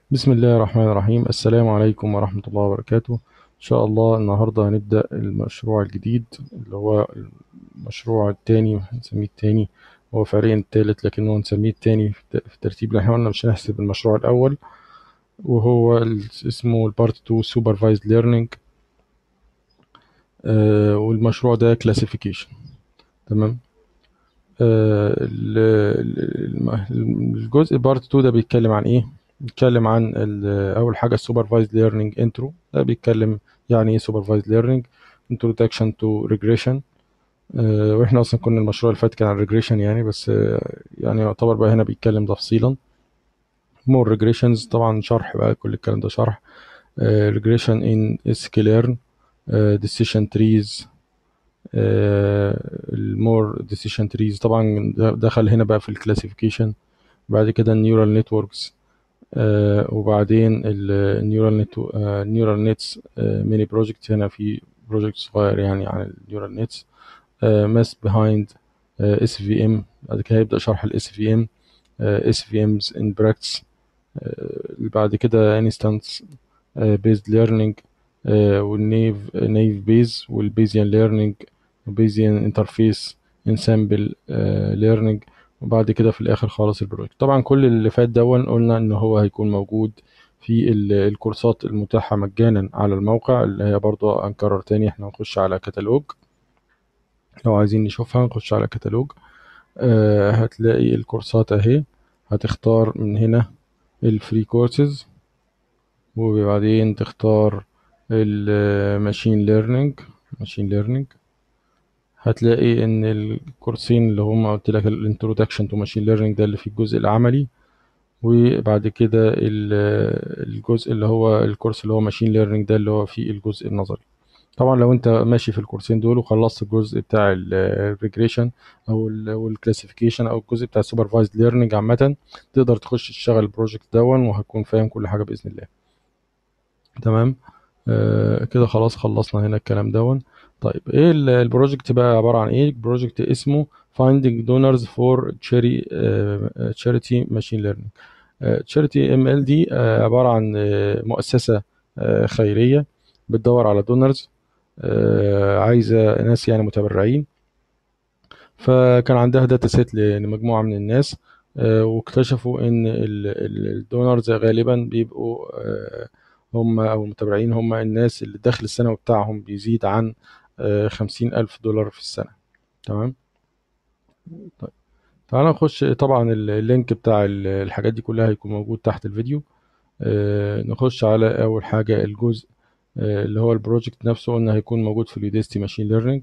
بسم الله الرحمن الرحيم السلام عليكم ورحمة الله وبركاته إن شاء الله النهاردة هنبدأ المشروع الجديد اللي هو المشروع التاني هنسميه التاني هو فعليا التالت لكنه هنسميه التاني في الترتيب اللي احنا قلنا مش هنحسب المشروع الأول وهو ال- اسمه البارت 2 Supervised Learning آه والمشروع ده Classification تمام آه ال- ال- الم- الجزء بارت 2 ده بيتكلم عن ايه بيتكلم عن ال- اول حاجه السوبرفايزد ليرنينج انترو ده بيتكلم يعني ايه سوبرفايزد ليرنينج introduction to regression آه، واحنا اصلا كنا المشروع اللي فات كان عن regression يعني بس آه، يعني يعتبر بقى هنا بيتكلم تفصيلا more regressions طبعا شرح بقى كل الكلام ده شرح آه، regression in sklearn آه، decision trees المور decision trees طبعا ده- دخل هنا بقى في الكلاسيفيكيشن بعد كده النيورال نتوركس وبعدين النيورال نت النيورال نتس ميني بروجكت هنا في بروجكت صغير يعني عن النيورال نتس ماس بيهايند اس في ام بعد كده هيبدأ شرح الاس في ام اس في امز ان براكتس بعد كده انستانس بيزد ليرنينج والنيف نيف بيز والبيزيان ليرنينج وبيزيان انترفيس انسامبل ليرنينج وبعد كده في الاخر خالص البروجكت طبعا كل اللي فات دون قلنا ان هو هيكون موجود في ال- الكورسات المتاحة مجانا على الموقع اللي هي برضو هنكرر تاني احنا هنخش على كتالوج لو عايزين نشوفها نخش على كتالوج آه هتلاقي الكورسات اهي هتختار من هنا الفري كورسز وبعدين تختار الماشين ليرنينج ماشين ليرنينج هتلاقي ان الكورسين اللي هم قلت لك الانترودكشن تو ماشين ليرنينج ده اللي فيه الجزء العملي وبعد كده ال- الجزء اللي هو الكورس اللي هو ماشين ليرنينج ده اللي هو فيه الجزء النظري طبعا لو انت ماشي في الكورسين دول وخلصت الجزء بتاع الريجريشن او الكلاسيفيكيشن او الجزء بتاع السوبرفايزد ليرنينج عامه تقدر تخش تشتغل البروجكت دون وهتكون فاهم كل حاجه باذن الله تمام آه كده خلاص خلصنا هنا الكلام دون طيب ايه ال- البروجكت بقى عباره عن ايه البروجكت اسمه finding donors for charity uh, charity machine learning تشاريتي ام ال دي آه، عباره عن آه، مؤسسه آه، خيريه بتدور على دونرز عايزه ناس يعني متبرعين فكان عندها داتا سيت لمجموعه من الناس آه، واكتشفوا ان الدونرز غالبا بيبقوا آه، هم او المتبرعين هم الناس اللي الدخل السنوي بتاعهم بيزيد عن خمسين ألف دولار في السنة تمام طيب تعالى نخش طبعا اللينك بتاع ال- الحاجات دي كلها هيكون موجود تحت الفيديو آه، نخش على أول حاجة الجزء آه، اللي هو البروجكت نفسه قلنا هيكون موجود في اليوديستي ماشين ليرنينج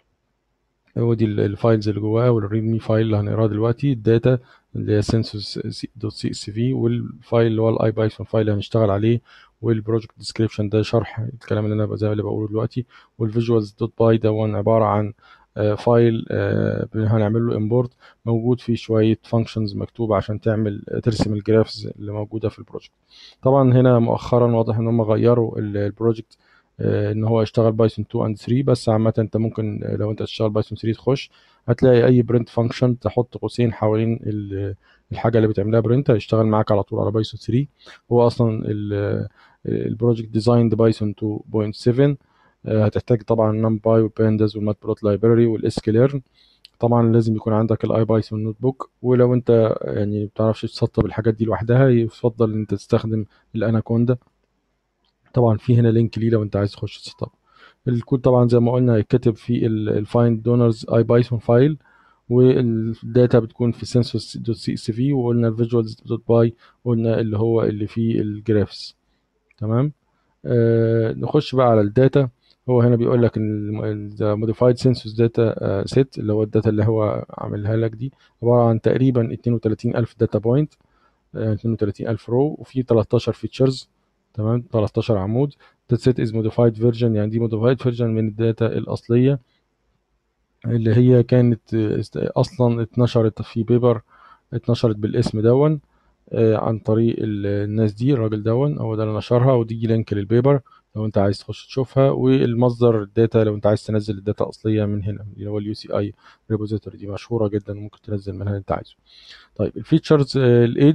هو دي ال- الفايلز اللي جواها والريد مي فايل اللي هنقراها دلوقتي الداتا اللي هي census دوت سي اس في والفايل اللي هو الاي بايثون فايل اللي هنشتغل عليه والبروجكت ديسكريبشن ده شرح الكلام اللي انا زي اللي بقوله دلوقتي والفيجوالز دوت باي ده هو عباره عن آه، فايل آه، هنعمل له امبورت موجود فيه شويه فانكشنز مكتوبه عشان تعمل ترسم الجرافز اللي موجوده في البروجكت طبعا هنا مؤخرا واضح ان هم غيروا ال- البروجكت آه، ان هو يشتغل بايثون 2 اند 3 بس عامه انت ممكن آه، لو انت تشتغل بايثون 3 تخش هتلاقي اي برنت فانكشن تحط قوسين حوالين ال- الحاجه اللي بتعملها برنت هيشتغل معاك على طول على بايثون 3 هو اصلا البروجكت ديزايند بايثون 2.7 آه، هتحتاج طبعا نمباي والبانداز والماتبلوت لايبراري والاسكليرن طبعا لازم يكون عندك الاي بايثون نوت بوك ولو انت يعني ما بتعرفش تسطب الحاجات دي لوحدها يفضل ان انت تستخدم الاناكوندا طبعا في هنا لينك ليه لو انت عايز تخش تسطب الكود طبعا زي ما قلنا هيتكتب في الفايند دونرز اي بايثون فايل والداتا بتكون في census دوت سي اس في وقلنا الفيجوالز دوت باي قلنا اللي هو اللي فيه الجرافس تمام آه نخش بقى على الداتا هو هنا بيقول لك ان موديفايد سنسوس داتا سيت اللي هو الداتا اللي هو عاملها لك دي عباره عن تقريبا 32000 داتا بوينت 32000 رو وفي 13 فيتشرز تمام 13 عمود داتا سيت از موديفايد فيرجن يعني دي موديفايد فيرجن من الداتا الاصليه اللي هي كانت آه، است- اصلا اتنشرت في بيبر اتنشرت بالاسم دون آه، عن طريق ال- الناس دي الراجل دون هو ده اللي نشرها ودي لينك للبيبر لو انت عايز تخش تشوفها والمصدر الداتا لو انت عايز تنزل الداتا الاصليه من هنا اللي هو اليو سي اي ريبوزيتوري دي مشهوره جدا وممكن تنزل منها اللي انت عايزه طيب الفيتشرز الايدج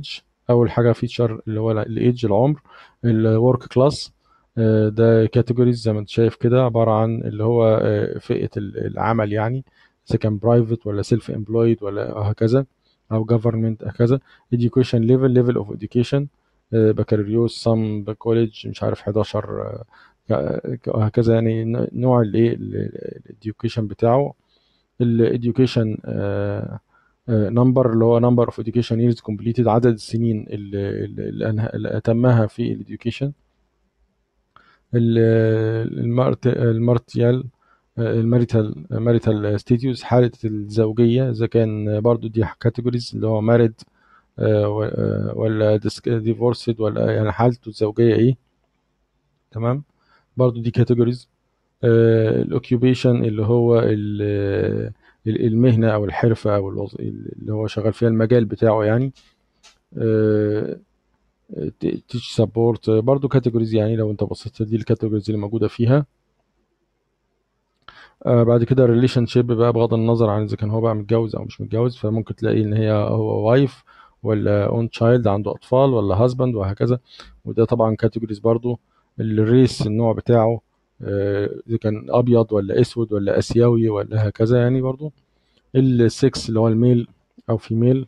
اول حاجه فيتشر اللي هو الايدج العمر الورك كلاس ده كاتيجوريز زي ما انت شايف كده عباره عن اللي هو آه، فئه ال- العمل يعني اذا كان برايفت ولا سيلف امبلويد ولا هكذا او جفرمنت هكذا education level level of education آه، بكالوريوس سم كوليدج مش عارف 11 آه، ك- ك- هكذا يعني ن- نوع الايه الاديوكيشن بتاعه الاديوكيشن نمبر اللي هو نمبر اوف education years completed عدد السنين اللي, اللي, أنه- اللي اتمها في الاديوكيشن المارت المارتيال الماريتال ماريتال ستيتيوس حالة الزوجية إذا كان برضو دي كاتيجوريز اللي هو مارد ولا ديفورسد ولا يعني حالته الزوجية إيه تمام برضو دي كاتيجوريز الاوكيوبيشن اللي هو ال- ال- المهنة أو الحرفة أو الوظ- اللي هو شغال فيها المجال بتاعه يعني تيتش سبورت برضو كاتيجوريز يعني لو انت بصيت دي الكاتيجوريز اللي موجودة فيها آه بعد كده ريليشن شيب بقى بغض النظر عن اذا كان هو بقى متجوز او مش متجوز فممكن تلاقي ان هي هو وايف ولا اون تشايلد عنده اطفال ولا هازبند وهكذا وده طبعا كاتيجوريز برضو الريس النوع بتاعه آه، اذا كان ابيض ولا اسود ولا اسيوي ولا هكذا يعني برضو السكس اللي هو الميل او فيميل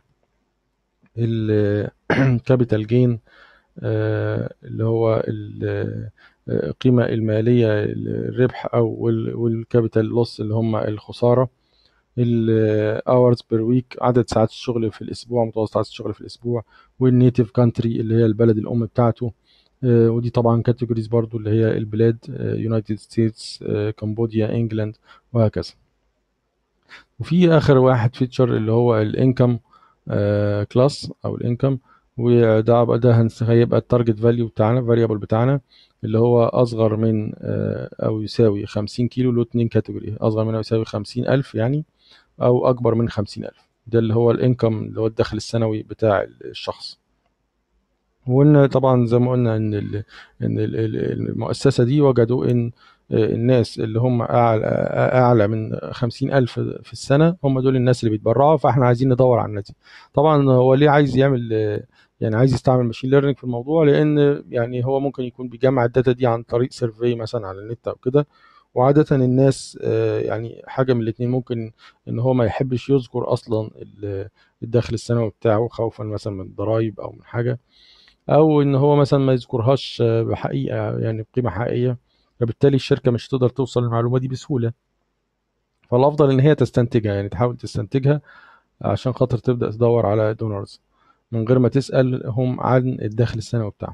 الكابيتال جين اللي هو ال- القيمة المالية الربح أو والكابيتال لوس اللي هم الخسارة الاورز بير ويك عدد ساعات الشغل في الأسبوع متوسط ساعات الشغل في الأسبوع والنيتيف كانتري اللي هي البلد الأم بتاعته آه، ودي طبعا كاتيجوريز برضو اللي هي البلاد يونايتد ستيتس كمبوديا انجلاند وهكذا وفي اخر واحد فيتشر اللي هو الانكم كلاس او الانكم وده بقى ده هنس- هيبقى التارجت فاليو بتاعنا الفاريبل بتاعنا اللي هو اصغر من آه، او يساوي 50 كيلو له اتنين كاتيجوري اصغر من او يساوي 50 الف يعني او اكبر من 50 الف ده اللي هو الانكم اللي هو الدخل السنوي بتاع الشخص وقلنا طبعا زي ما قلنا ان ال ان ال- ال- المؤسسه دي وجدوا ان الناس اللي هم اعلى اعلى من خمسين الف في السنه هم دول الناس اللي بيتبرعوا فاحنا عايزين ندور على الناس دي طبعا هو ليه عايز يعمل يعني عايز يستعمل ماشين ليرنينج في الموضوع لان يعني هو ممكن يكون بيجمع الداتا دي عن طريق سيرفي مثلا على النت او كده وعادة الناس آه، يعني حاجة من الاتنين ممكن ان هو ما يحبش يذكر اصلا ال- الدخل السنوي بتاعه خوفا مثلا من الضرايب او من حاجة او ان هو مثلا ما يذكرهاش آه، بحقيقه يعني بقيمه حقيقيه فبالتالي الشركه مش هتقدر توصل للمعلومه دي بسهوله فالافضل ان هي تستنتجها يعني تحاول تستنتجها عشان خاطر تبدا تدور على دونرز من غير ما تسالهم عن الدخل السنوي بتاعهم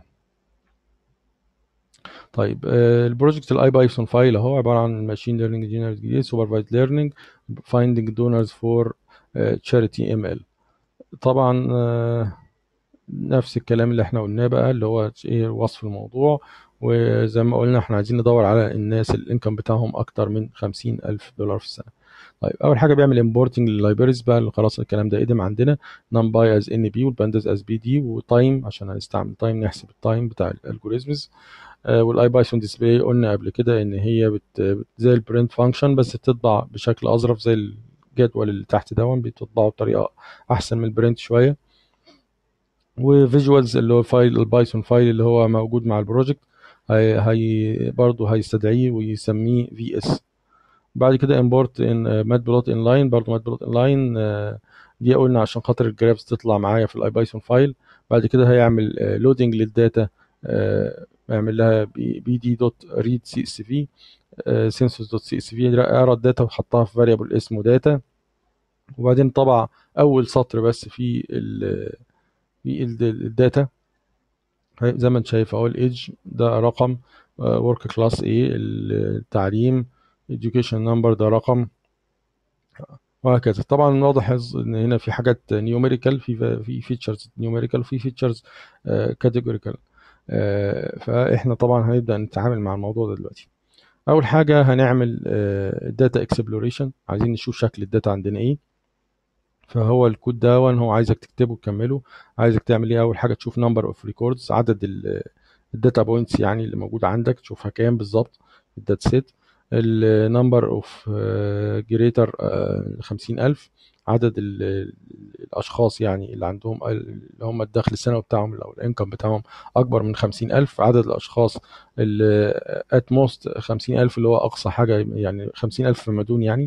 طيب آه، البروجكت الاي بايثون فايل اهو عباره عن ماشين ليرنينج جنرال جديد سوبرفايزد ليرنينج فايندينج دونرز فور تشاريتي ام ال طبعا آه، نفس الكلام اللي احنا قلناه بقى اللي هو ايه وصف الموضوع وزي ما قلنا احنا عايزين ندور على الناس اللي الانكم بتاعهم اكتر من خمسين الف دولار في السنه طيب اول حاجه بيعمل امبورتنج لللايبريز بقى اللي خلاص الكلام ده قدم عندنا نمباي از ان بي والبانداز از بي دي وتايم عشان هنستعمل تايم نحسب التايم بتاع الالجوريزمز والاي بايثون ديسبلاي قلنا قبل كده ان هي بت بت- زي البرنت فانكشن بس بتطبع بشكل اظرف زي الجدول اللي تحت دون بتطبعه بطريقه احسن من البرنت شويه وفيجوالز اللي هو فايل البايثون فايل اللي هو موجود مع البروجكت هي, هي برضه هيستدعيه ويسميه في اس بعد كده امبورت ان مات بلوت ان لاين برضه مات بلوت ان لاين دي قلنا عشان خاطر الجرافز تطلع معايا في الاي بايثون فايل بعد كده هيعمل لودنج للداتا آه، يعمل لها بي دي دوت ريد سي اس في سنسوس دوت سي اس في قرا الداتا وحطها في فاريبل اسمه داتا وبعدين طبع اول سطر بس في ال في ال- الداتا هي- زي ما انت شايف اهو الايدج ده رقم ورك كلاس ايه التعليم education نمبر ده رقم وهكذا طبعا واضح ان هنا في حاجات نيوميريكال في في فيتشرز نيوميريكال وفي فيتشرز كاتيجوريكال فاحنا طبعا هنبدا نتعامل مع الموضوع ده دلوقتي اول حاجه هنعمل داتا اكسبلوريشن عايزين نشوف شكل الداتا عندنا ايه فهو الكود ده هو عايزك تكتبه وتكمله عايزك تعمل ايه اول حاجه تشوف نمبر اوف ريكوردز عدد الداتا بوينتس يعني اللي موجوده عندك تشوفها كام بالظبط الداتا سيت النمبر اوف جريتر خمسين ألف عدد ال- ال- الأشخاص يعني اللي عندهم اللي هم الدخل السنوي بتاعهم أو الإنكم بتاعهم أكبر من خمسين ألف عدد الأشخاص اللي at most خمسين ألف اللي هو أقصى حاجة يعني خمسين ألف فما دون يعني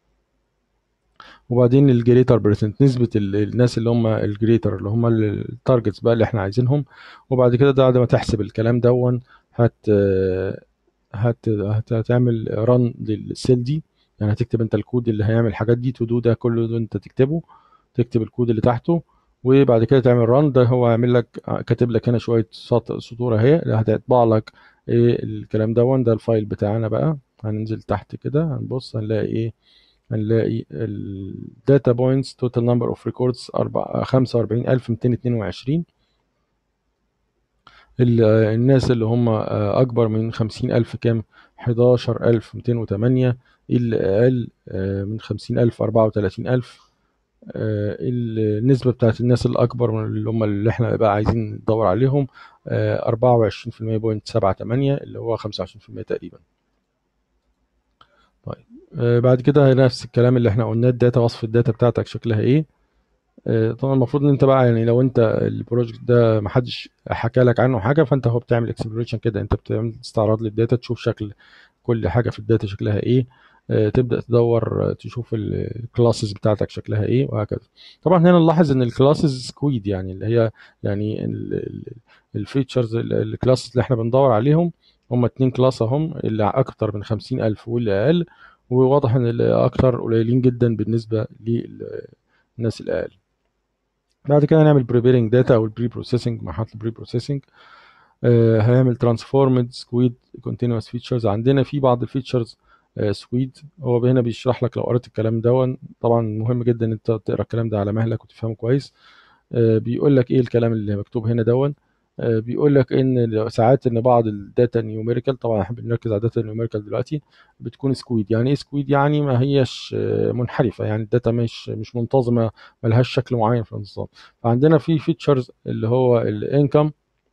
وبعدين الجريتر برسنت نسبة ال- الناس اللي هم الجريتر اللي هم التارجتس بقى اللي احنا عايزينهم وبعد كده ده بعد ما تحسب الكلام دون هت هت هت- هتعمل رن للسيل دي يعني هتكتب انت الكود اللي هيعمل الحاجات دي تو دو ده كله ده انت تكتبه تكتب الكود اللي تحته وبعد كده تعمل رن ده هو هيعمل لك كاتب لك هنا شويه سط- سطور اهي هتطبع لك ايه الكلام دون ده الفايل بتاعنا بقى هننزل تحت كده هنبص هنلاقي ايه هنلاقي الداتا بوينتس توتال نمبر اوف ريكوردز 45222 ال- الناس اللي هم آه، أكبر من خمسين ألف كام حداشر ألف ميتين وتمانية اللي أقل آه، من خمسين ألف أربعة وتلاتين ألف آه، النسبة بتاعت الناس الأكبر من اللي هم اللي احنا بقى عايزين ندور عليهم أربعة وعشرين في المية بوينت سبعة تمانية اللي هو خمسة وعشرين في المية تقريبا طيب آه، بعد كده نفس الكلام اللي احنا قلناه الداتا وصف الداتا بتاعتك شكلها ايه آه، طبعا المفروض ان انت بقى يعني لو انت البروجكت ده محدش حكى لك عنه حاجه فانت هو بتعمل اكسبلوريشن كده انت بتعمل استعراض للداتا تشوف شكل كل حاجه في الداتا شكلها ايه آه، تبدا تدور آه، تشوف الكلاسز بتاعتك شكلها ايه وهكذا طبعا هنا نلاحظ ان الكلاسز سكويد يعني اللي هي يعني الفيتشرز الكلاسز اللي احنا بندور عليهم هم اتنين كلاس اهم اللي اكتر من خمسين الف واللي اقل وواضح ان اللي اكتر قليلين جدا بالنسبه للناس الاقل بعد كده هنعمل preparing data او البري بروسيسنج مرحله البري بروسيسنج هنعمل transformed سكويد continuous features عندنا في بعض الفيتشرز سكويد هو هنا بيشرح لك لو قريت الكلام دون طبعا مهم جدا ان انت تقرا الكلام ده على مهلك وتفهمه كويس آه، بيقول لك ايه الكلام اللي مكتوب هنا دون آه، بيقول لك ان ساعات ان بعض الداتا نيوميريكال طبعا احنا بنركز على الداتا نيوميريكال دلوقتي بتكون سكويد يعني ايه سكويد يعني ما هيش آه، منحرفه يعني الداتا مش مش منتظمه ملهاش شكل معين في النظام فعندنا في فيتشرز اللي هو الانكم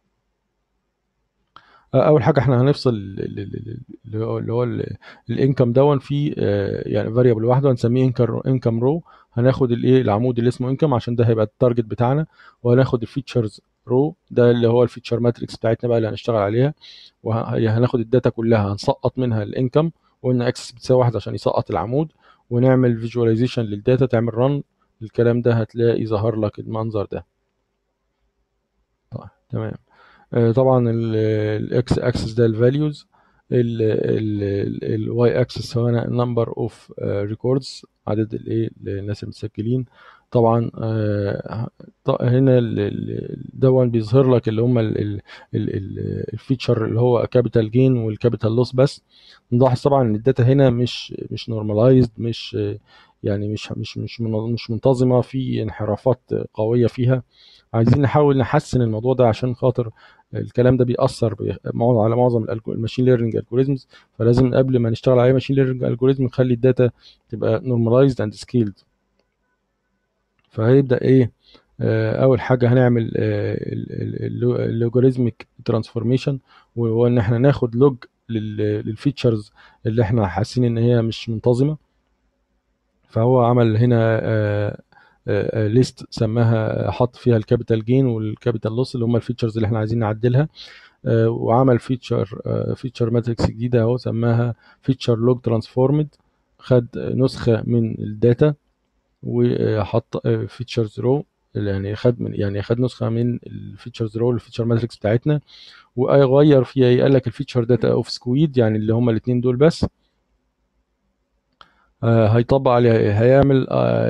اول حاجه احنا هنفصل ال- ال- ال- اللي هو اللي هو الانكم دون في آه، يعني فاريبل واحده هنسميه انكم رو هناخد الايه العمود اللي اسمه انكم عشان ده هيبقى التارجت بتاعنا وهناخد الفيتشرز رو ده اللي هو الفيتشر ماتريكس بتاعتنا بقى اللي هنشتغل عليها وهناخد الداتا كلها هنسقط منها الانكم وقلنا اكسس بتساوي واحد عشان يسقط العمود ونعمل فيجواليزيشن للداتا تعمل رن الكلام ده هتلاقي ظهر لك المنظر ده طيب تمام آه، طبعا الاكس اكسس ده الفاليوز الواي اكسس هو نمبر اوف ريكوردز عدد الايه الناس المسجلين طبعا آه، ط- هنا ال- ال- دون بيظهر لك اللي هم الفيتشر اللي هو كابيتال جين والكابيتال لوس بس نلاحظ طبعا ان الداتا هنا مش مش نورماليزد مش آه، يعني مش مش مش من- مش منتظمه في انحرافات قويه فيها عايزين نحاول نحسن الموضوع ده عشان خاطر الكلام ده بيأثر بي- معظم- على معظم الماشين ليرنينج الجوريزمز فلازم قبل ما نشتغل على ماشين ليرنينج الجوريزم نخلي الداتا تبقى normalized and scaled فهيبدأ ايه آه، اول حاجه هنعمل اللوجاريزميك ترانسفورميشن وهو ان احنا ناخد لوج للفيتشرز اللي احنا حاسين ان هي مش منتظمه فهو عمل هنا ليست سماها حط فيها الكابيتال جين والكابيتال لوس اللي هم الفيتشرز اللي احنا عايزين نعدلها آه، وعمل فيتشر فيتشر ماتريكس جديده اهو سماها فيتشر لوج ترانسفورمد خد نسخه من الداتا وحط فيتشرز رو يعني خد من يعني خد نسخه من الفيتشرز رو الفيتشر ماتريكس بتاعتنا وغير فيها ايه قال لك الفيتشر داتا اوف سكويد يعني اللي هم الاثنين دول بس آه، هيطبق عليها هيعمل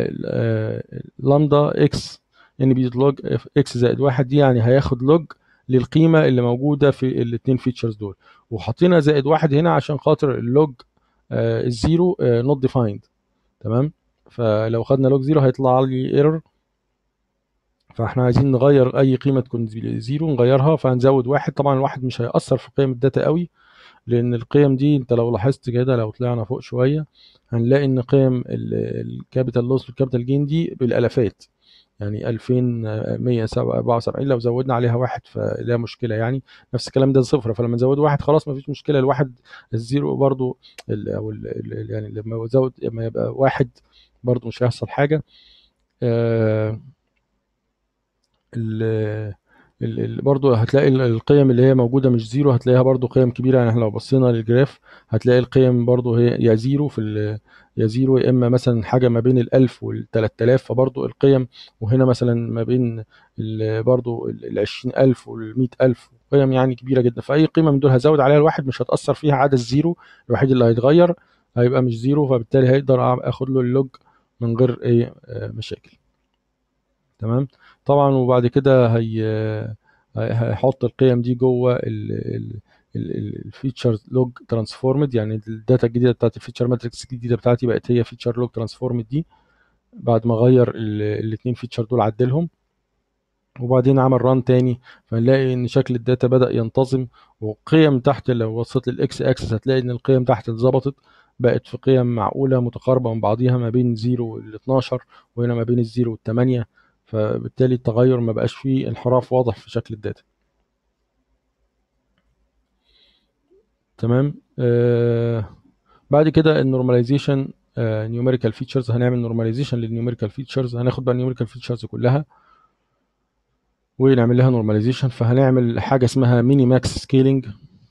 لامدا اكس ان بي لوج اكس زائد واحد دي يعني هياخد لوج للقيمه اللي موجوده في الاثنين فيتشرز دول وحطينا زائد واحد هنا عشان خاطر اللوج آه، الزيرو نوت ديفايند تمام فلو خدنا لوج زيرو هيطلع لي ايرور فاحنا عايزين نغير اي قيمه تكون زيرو نغيرها فهنزود واحد طبعا الواحد مش هيأثر في قيم الداتا قوي لان القيم دي انت لو لاحظت كده لو طلعنا فوق شويه هنلاقي ان قيم الكابيتال لوس والكابيتال جين دي بالالافات يعني 2174 لو زودنا عليها واحد فلا مشكله يعني نفس الكلام ده صفر فلما نزود واحد خلاص ما فيش مشكله الواحد الزيرو برضو ال او ال ال يعني لما يزود لما يبقى واحد برضو مش هيحصل حاجه آه ال ال- ال- برضو هتلاقي ال- القيم اللي هي موجودة مش زيرو هتلاقيها برضو قيم كبيرة يعني احنا لو بصينا للجراف هتلاقي القيم برضو هي يا زيرو في ال- يا زيرو يا اما مثلا حاجة ما بين الألف والتلات آلاف فبرضو القيم وهنا مثلا ما بين ال- برضو ال- العشرين ألف والمية ألف قيم يعني كبيرة جدا فأي قيمة من دول هزود عليها الواحد مش هتأثر فيها عدد الزيرو الوحيد اللي هيتغير هيبقى مش زيرو فبالتالي هيقدر اخد له اللوج من غير اي آه، مشاكل تمام طبعا وبعد كده هي هي- هيحط القيم دي جوه الفيتشر لوج ترانسفورمد يعني الداتا الجديده بتاعت الفيتشر ماتريكس الجديده بتاعتي بقت هي فيتشر لوج ترانسفورمد دي بعد ما غير الاثنين فيتشر دول عدلهم وبعدين عمل ران تاني فنلاقي ان شكل الداتا بدأ ينتظم وقيم تحت لو وصلت للاكس اكسس هتلاقي ان القيم تحت اتظبطت بقت في قيم معقولة متقاربة من بعضيها ما بين 0 وال 12 وهنا ما بين الزيرو وال 8 فبالتالي التغير ما بقاش فيه انحراف واضح في شكل الداتا تمام آه بعد كده النورماليزيشن نيوميريكال فيتشرز هنعمل نورماليزيشن للنيوميريكال فيتشرز هناخد بقى النيوميريكال فيتشرز كلها ونعمل لها نورماليزيشن فهنعمل حاجه اسمها ميني ماكس سكيلينج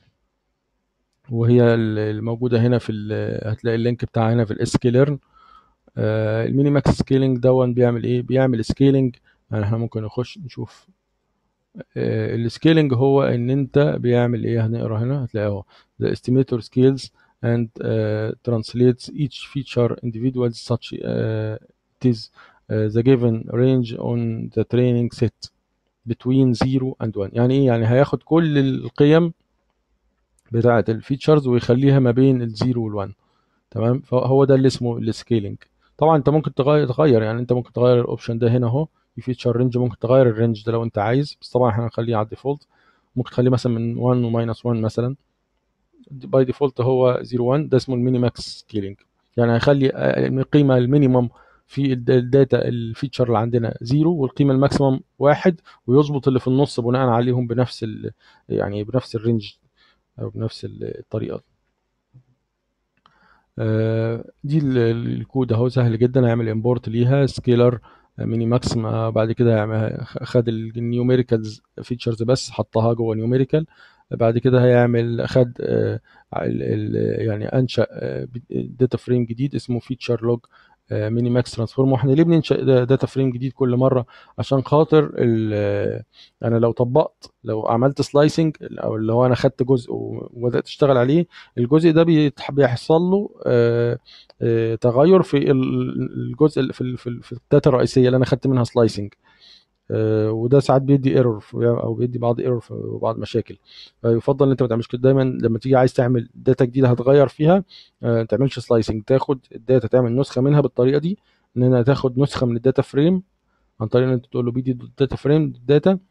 وهي ال- الموجوده هنا في ال- هتلاقي اللينك بتاعها هنا في الاس كي ليرن الميني ماكس سكيلينج دون بيعمل ايه بيعمل سكيلينج يعني احنا ممكن نخش نشوف السكيلينج هو ان انت بيعمل ايه هنقرا هنا هتلاقي اهو the estimator scales and uh, translates each feature individuals such uh, it is uh, the given range on the training set between 0 and 1 يعني ايه يعني هياخد كل القيم بتاعه الفيتشرز ويخليها ما بين الزيرو والوان تمام فهو ده اللي اسمه السكيلينج طبعا انت ممكن تغير تغير يعني انت ممكن تغير الاوبشن ده هنا اهو في فيتشر رينج ممكن تغير الرينج ده لو انت عايز بس طبعا احنا هنخليه على الديفولت ممكن تخليه مثلا من 1 وماينس 1 مثلا باي ديفولت هو 0 1 ده اسمه الميني ماكس سكيلينج يعني هيخلي القيمه المينيمم في الد- الداتا الفيتشر اللي عندنا زيرو والقيمه الماكسيمم واحد ويظبط اللي في النص بناء عليهم بنفس ال يعني بنفس الرينج او بنفس الطريقه آه، دي ال- ال- الكود اهو سهل جدا هيعمل امبورت ليها سكيلر ميني ماكسيم بعد كده هيعمل- خد النيوميريكالز فيتشرز بس حطها جوه نيوميريكال بعد كده هيعمل خد آه، ال ال يعني انشا داتا فريم جديد اسمه فيتشر لوج ميني ماكس ترانسفورم واحنا ليه بننشا داتا فريم جديد كل مره عشان خاطر ال- انا لو طبقت لو عملت سلايسنج او اللي هو انا خدت جزء وبدات اشتغل عليه الجزء ده بيتح- بيحصل له آه، آه، تغير في ال- الجزء اللي في ال- في ال- في الداتا الرئيسيه اللي انا خدت منها سلايسنج وده ساعات بيدي ايرور او بيدي بعض ايرور وبعض مشاكل فيفضل ان انت ما تعملش كده دايما لما تيجي عايز تعمل داتا جديده هتغير فيها آه، ما تعملش سلايسنج تاخد الداتا تعمل نسخه منها بالطريقه دي ان انا تاخد نسخه من الداتا فريم عن طريق ان انت تقول له بيدي داتا فريم داتا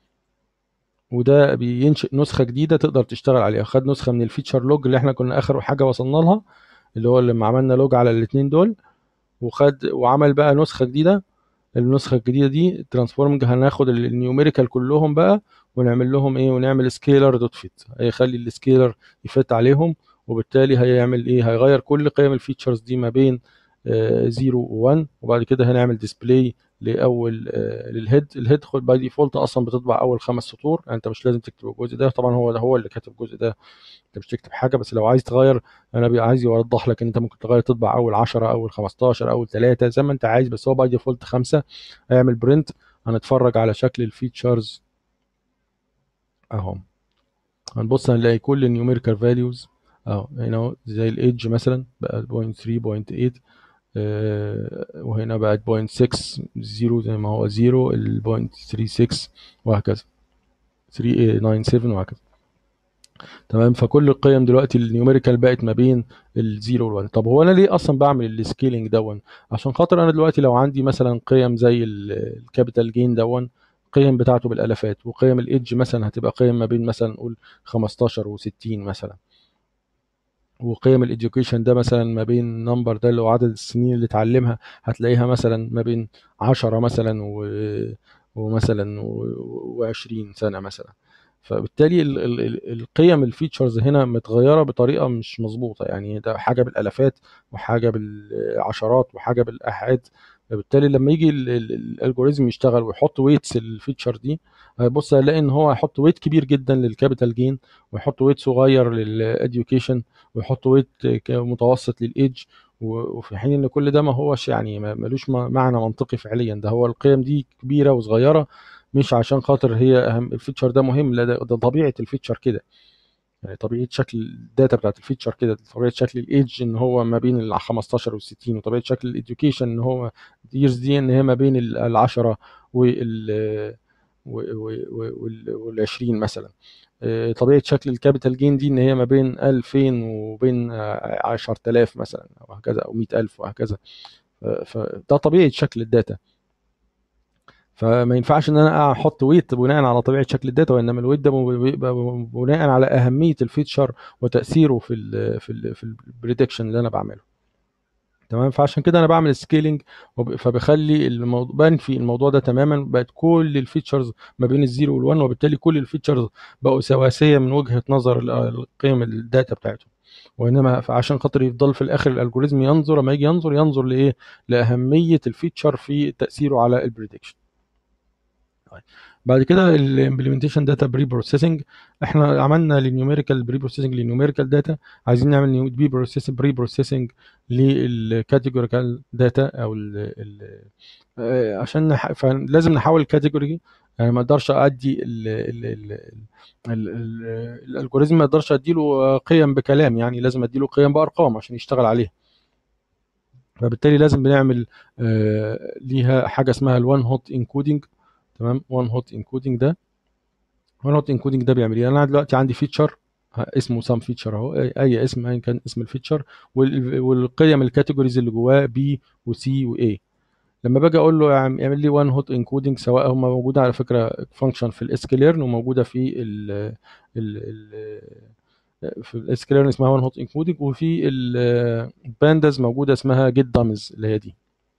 وده بينشئ نسخه جديده تقدر تشتغل عليها خد نسخه من الفيتشر لوج اللي احنا كنا اخر حاجه وصلنا لها اللي هو لما عملنا لوج على الاثنين دول وخد وعمل بقى نسخه جديده النسخه الجديده دي ترانسفورمنج هناخد ال- النيوميريكال كلهم بقى ونعمل لهم ايه ونعمل سكيلر دوت فيت هيخلي السكيلر يفت عليهم وبالتالي هيعمل ايه هيغير كل قيم الفيتشرز دي ما بين 0 و1 وبعد كده هنعمل ديسبلاي لاول آه، للهيد الهيد خد باي ديفولت اصلا بتطبع اول خمس سطور يعني انت مش لازم تكتب الجزء ده طبعا هو ده هو اللي كاتب الجزء ده انت مش تكتب حاجه بس لو عايز تغير انا بي- عايز يوضح لك ان انت ممكن تغير تطبع اول 10 اول 15 اول 3 زي ما انت عايز بس هو باي ديفولت 5 هيعمل برنت هنتفرج على شكل الفيتشرز اهو هنبص هنلاقي كل النيوميريكال فاليوز اهو هنا اهو زي الايدج مثلا بقى 0.3 0.8 آه، وهنا بقت 0.6 0 زي ما هو 0 ال 0.36 وهكذا 397 وهكذا تمام فكل القيم دلوقتي النيوميريكال بقت ما بين الزيرو والوان طب هو انا ليه اصلا بعمل السكيلينج دون عشان خاطر انا دلوقتي لو عندي مثلا قيم زي الكابيتال جين دون قيم بتاعته بالالافات وقيم الايدج مثلا هتبقى قيم ما بين مثلا نقول 15 و60 مثلا وقيم الاديوكيشن ده مثلا ما بين نمبر ده اللي هو عدد السنين اللي اتعلمها هتلاقيها مثلا ما بين عشرة مثلا و... ومثلا و20 سنة مثلا فبالتالي ال ال ال القيم الفيتشرز هنا متغيرة بطريقة مش مظبوطة يعني ده حاجة بالالافات وحاجة بالعشرات وحاجة بالاحاد فبالتالي لما يجي الالجوريزم يشتغل ويحط ويتس الفيتشر دي هيبص هيلاقي ان هو هيحط ويت كبير جدا للكابيتال جين ويحط ويت صغير للاديوكيشن ويحط ويت متوسط للايدج وفي حين ان كل ده ما هوش يعني ملوش معنى منطقي فعليا ده هو القيم دي كبيره وصغيره مش عشان خاطر هي اهم الفيتشر ده مهم لا ده, ده طبيعه الفيتشر كده يعني طبيعه شكل الداتا بتاعت الفيتشر كده طبيعه شكل الايدج ان هو ما بين ال 15 وال 60 وطبيعه شكل الاديوكيشن ان هو ييرز دي ان هي ما بين ال 10 وال وال 20 مثلا طبيعه شكل الكابيتال جين دي ان هي ما بين 2000 وبين 10000 مثلا او هكذا او 100000 وهكذا فده طبيعه شكل الداتا فما ينفعش ان انا احط ويت بناء على طبيعه شكل الداتا وانما الويت ده بيبقى بناء على اهميه الفيتشر وتاثيره في ال في ال في البريدكشن اللي انا بعمله تمام فعشان كده انا بعمل سكيلينج فبخلي الموضوع بنفي الموضوع ده تماما بقت كل الفيتشرز ما بين الزيرو والوان وبالتالي كل الفيتشرز بقوا سواسيه من وجهه نظر قيم الداتا بتاعتهم وانما عشان خاطر يفضل في الاخر الالجوريزم ينظر لما يجي ينظر ينظر لايه لاهميه الفيتشر في تاثيره على البريدكشن بعد كده الامبلمنتيشن داتا بري بروسيسنج احنا عملنا للنيوميريكال بري بروسيسنج للنيوميريكال داتا عايزين نعمل بي بروسيسنج بري بروسيسنج للكاتيجوريكال داتا او ال ال عشان نح... فلازم نحول الكاتيجوري يعني ما اقدرش ادي الالجوريزم ما اقدرش اديله قيم بكلام يعني لازم اديله قيم بارقام عشان يشتغل عليها فبالتالي لازم بنعمل آه ليها حاجه اسمها الوان هوت انكودنج تمام وان هوت انكودنج ده وان هوت انكودنج ده بيعمل ايه انا دلوقتي عندي فيتشر اسمه سام فيتشر اهو اي اسم ايا كان اسم الفيتشر والقيم الكاتيجوريز اللي جواه بي وسي واي لما باجي اقول له اعمل لي وان هوت انكودنج سواء هم موجوده على فكره فانكشن في الاسكليرن وموجوده في ال ال في الاسكليرن اسمها وان هوت انكودنج وفي البانداز موجوده اسمها جيت دامز اللي هي دي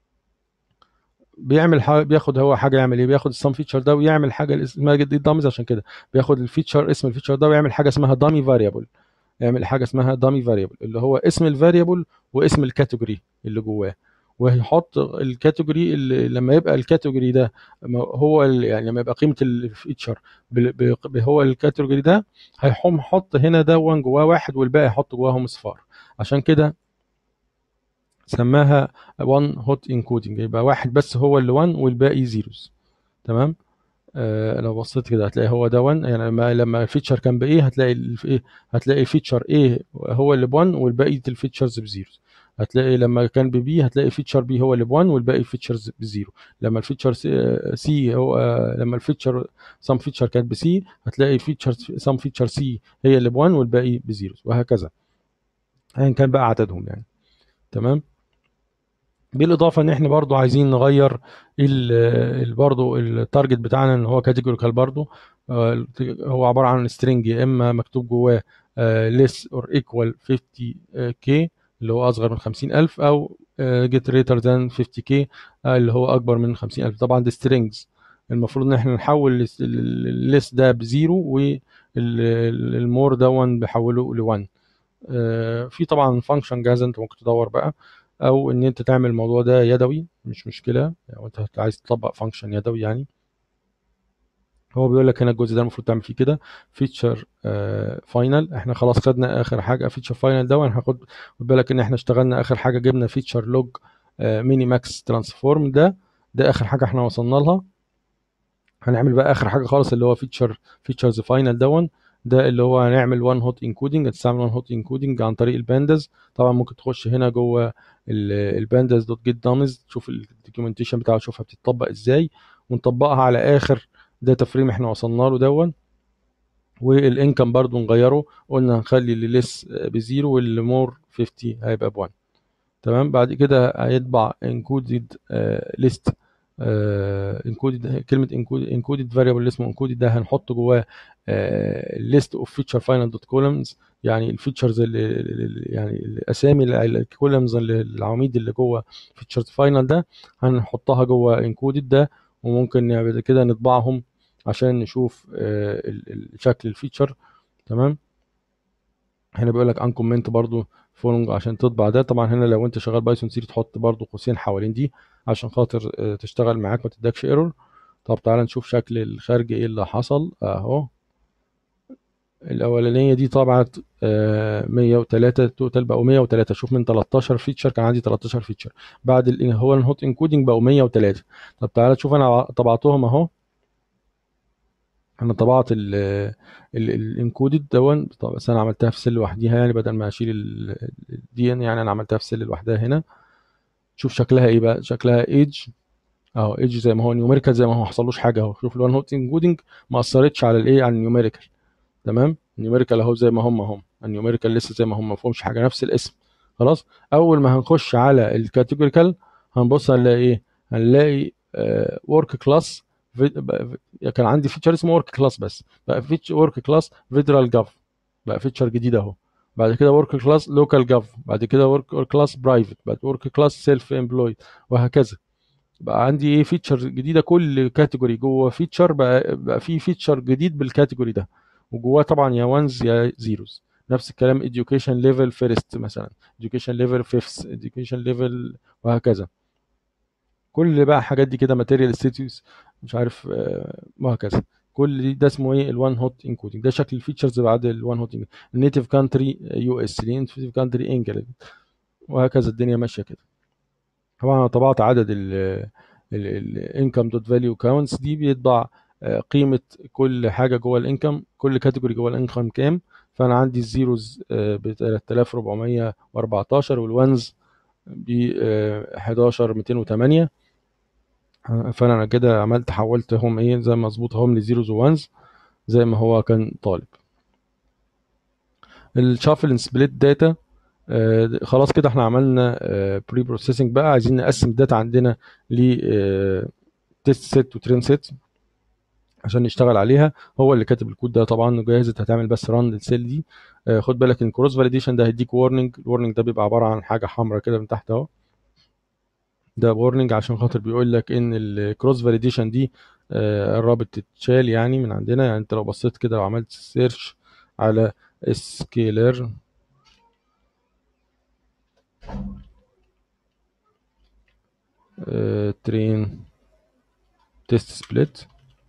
بيعمل حاجة بياخد هو حاجه يعمل ايه بياخد السم فيتشر ده ويعمل حاجه اسمها جديد دامز عشان كده بياخد الفيتشر اسم الفيتشر ده ويعمل حاجه اسمها دامي فاريبل يعمل حاجه اسمها دامي فاريبل اللي هو اسم الفاريبل واسم الكاتيجوري اللي جواه وهيحط الكاتيجوري اللي لما يبقى الكاتيجوري ده هو يعني لما يبقى قيمه الفيتشر هو الكاتيجوري ده هيقوم حط هنا ده 1 جواه واحد والباقي يحط جواهم صفار عشان كده سماها 1 هوت انكودنج يبقى واحد بس هو اللي 1 والباقي زيروز تمام آه لو بصيت كده هتلاقي هو ده 1 يعني لما لما الفيتشر كان بايه هتلاقي ايه هتلاقي الفيتشر ايه هو اللي ب 1 والباقي الفيتشرز بزيروز هتلاقي لما كان ببي هتلاقي فيتشر بي هو اللي ب 1 والباقي فيتشرز بزيرو لما الفيتشر سي هو لما الفيتشر سم فيتشر كانت بسي هتلاقي فيتشر سم فيتشر سي هي اللي ب 1 والباقي بزيروز وهكذا ايا كان بقى عددهم يعني تمام بالاضافه ان احنا برضو عايزين نغير ال برضو التارجت بتاعنا ان هو كاتيجوريكال برضو هو عباره عن سترينج يا اما مكتوب جواه less or equal 50k اللي هو اصغر من 50000 او get greater than 50k اللي هو اكبر من 50000 طبعا ده strings المفروض ان احنا نحول الليس ده بزيرو والمور ده بحوله ل 1 في طبعا فانكشن جاهزه انت ممكن تدور بقى او ان انت تعمل الموضوع ده يدوي مش مشكله يعني انت عايز تطبق فانكشن يدوي يعني هو بيقول لك هنا الجزء ده المفروض تعمل فيه كده فيتشر فاينل احنا خلاص خدنا اخر حاجه فيتشر فاينل ده وهناخد خد بالك ان احنا اشتغلنا اخر حاجه جبنا فيتشر لوج ميني ماكس ترانسفورم ده ده اخر حاجه احنا وصلنا لها هنعمل بقى اخر حاجه خالص اللي هو فيتشر فيتشرز فاينل دون ده اللي هو هنعمل وان هوت انكودنج هتستعمل وان هوت انكودنج عن طريق البانداز طبعا ممكن تخش هنا جوه البانداز دوت جيت دامز تشوف الدوكيومنتيشن بتاعه تشوفها بتطبق ازاي ونطبقها على اخر داتا فريم احنا وصلنا له دون والانكم برضو نغيره قلنا هنخلي اللي ليس بزيرو واللي مور 50 هيبقى ب1 تمام بعد كده هيطبع انكودد ليست انكودد كلمه انكودد فاريبل اللي اسمه انكودد ده هنحط جواه ليست اوف فيتشر فاينل دوت كولمز يعني الفيتشرز يعني الاسامي الكولمز العواميد اللي جوه فيتشرز فاينل ده هنحطها جوه انكودد ده وممكن بعد كده نطبعهم عشان نشوف شكل الفيتشر تمام هنا بيقول لك ان كومنت برضو فولنج عشان تطبع ده طبعا هنا لو انت شغال بايثون سي تحط برضو قوسين حوالين دي عشان خاطر تشتغل معاك ما تدكش ايرور طب تعالى نشوف شكل الخارج ايه اللي حصل اهو الاولانيه دي طبعت 103 توتال بقوا 103 شوف من 13 فيتشر كان عندي 13 فيتشر بعد ال هو الهوت انكودنج بقوا 103 طب تعالى تشوف انا طبعتهم اهو انا طبعت الانكودد دون بس انا عملتها في سيل لوحديها يعني بدل ما اشيل دي يعني انا عملتها في سيل لوحدها هنا شوف شكلها ايه بقى شكلها ايدج اهو ايدج زي ما هو نيوميريكال زي ما هو ما حصلوش حاجه اهو شوف الوان هوت انكودنج ما اثرتش على الايه على النيوميريكال تمام النيوميريكال اهو زي ما هم هم النيوميريكال لسه زي ما هم ما فيهمش حاجه نفس الاسم خلاص اول ما هنخش على الكاتيجوريكال هنبص هنلاقي ايه هنلاقي ورك كلاس كان عندي فيتشر اسمه ورك كلاس بس بقى فيتشر ورك كلاس فيدرال جاف بقى فيتشر جديد اهو بعد كده ورك كلاس لوكال جاف بعد كده ورك كلاس برايفت بعد ورك كلاس سيلف امبلويد وهكذا بقى عندي ايه فيتشر جديده كل كاتيجوري جوه فيتشر بقى بقى في فيتشر جديد بالكاتيجوري ده وجواه طبعا يا وانز يا زيروز نفس الكلام education level first مثلا education level fifth education level وهكذا كل بقى حاجات دي كده ماتيريال ستاتيوس مش عارف وهكذا كل دي ده اسمه ايه الوان هوت انكودنج ده شكل الفيتشرز بعد الوان هوت النيتيف كانتري يو اس النيتيف كانتري انجلند وهكذا الدنيا ماشيه كده طبعا انا طبعت عدد الانكم دوت فاليو كاونتس دي بيطبع قيمه كل حاجه جوه الانكم كل كاتيجوري جوه الانكم كام فانا عندي الزيروز ب 3414 والوانز ب 11208 فانا انا كده عملت حولتهم ايه زي ما اظبطهم لزيروز وانز زي ما هو كان طالب الشافل سبليت داتا آه خلاص كده احنا عملنا بري بروسيسنج بقى عايزين نقسم الداتا عندنا ل تيست سيت وترين سيت عشان نشتغل عليها هو اللي كاتب الكود ده طبعا جاهز هتعمل بس ران للسيل دي آه خد بالك ان كروس فاليديشن ده هيديك وارنينج الوارنينج ده بيبقى عباره عن حاجه حمراء كده من تحت اهو ده وارنينج عشان خاطر بيقول لك ان الكروس فاليديشن دي قربت آه تتشال يعني من عندنا يعني انت لو بصيت كده لو عملت سيرش على سكيلر ترين تيست سبليت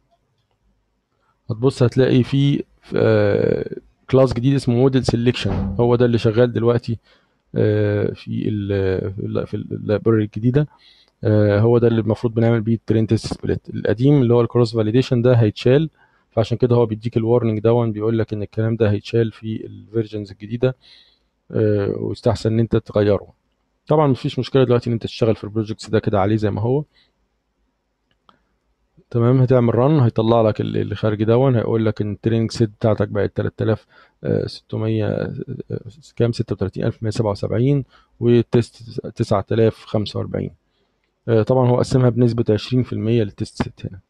هتبص هتلاقي في كلاس جديد اسمه موديل سيلكشن هو ده اللي شغال دلوقتي في ال في اللايبراري الجديده هو ده اللي المفروض بنعمل بيه الترين تيست سبليت القديم اللي هو الكروس فاليديشن ده هيتشال فعشان كده هو بيديك الوارنينج دون بيقول لك ان الكلام ده هيتشال في الفيرجنز الجديده ويستحسن ان انت تغيره طبعا مفيش مشكله دلوقتي ان انت تشتغل في البروجكتس ده كده عليه زي ما هو تمام هتعمل رن هيطلع لك اللي خارج دون هيقول لك ان التريننج سيت بتاعتك بقت 3600 كام 36177 والتيست 9045 طبعا هو قسمها بنسبه 20% للتيست سيت هنا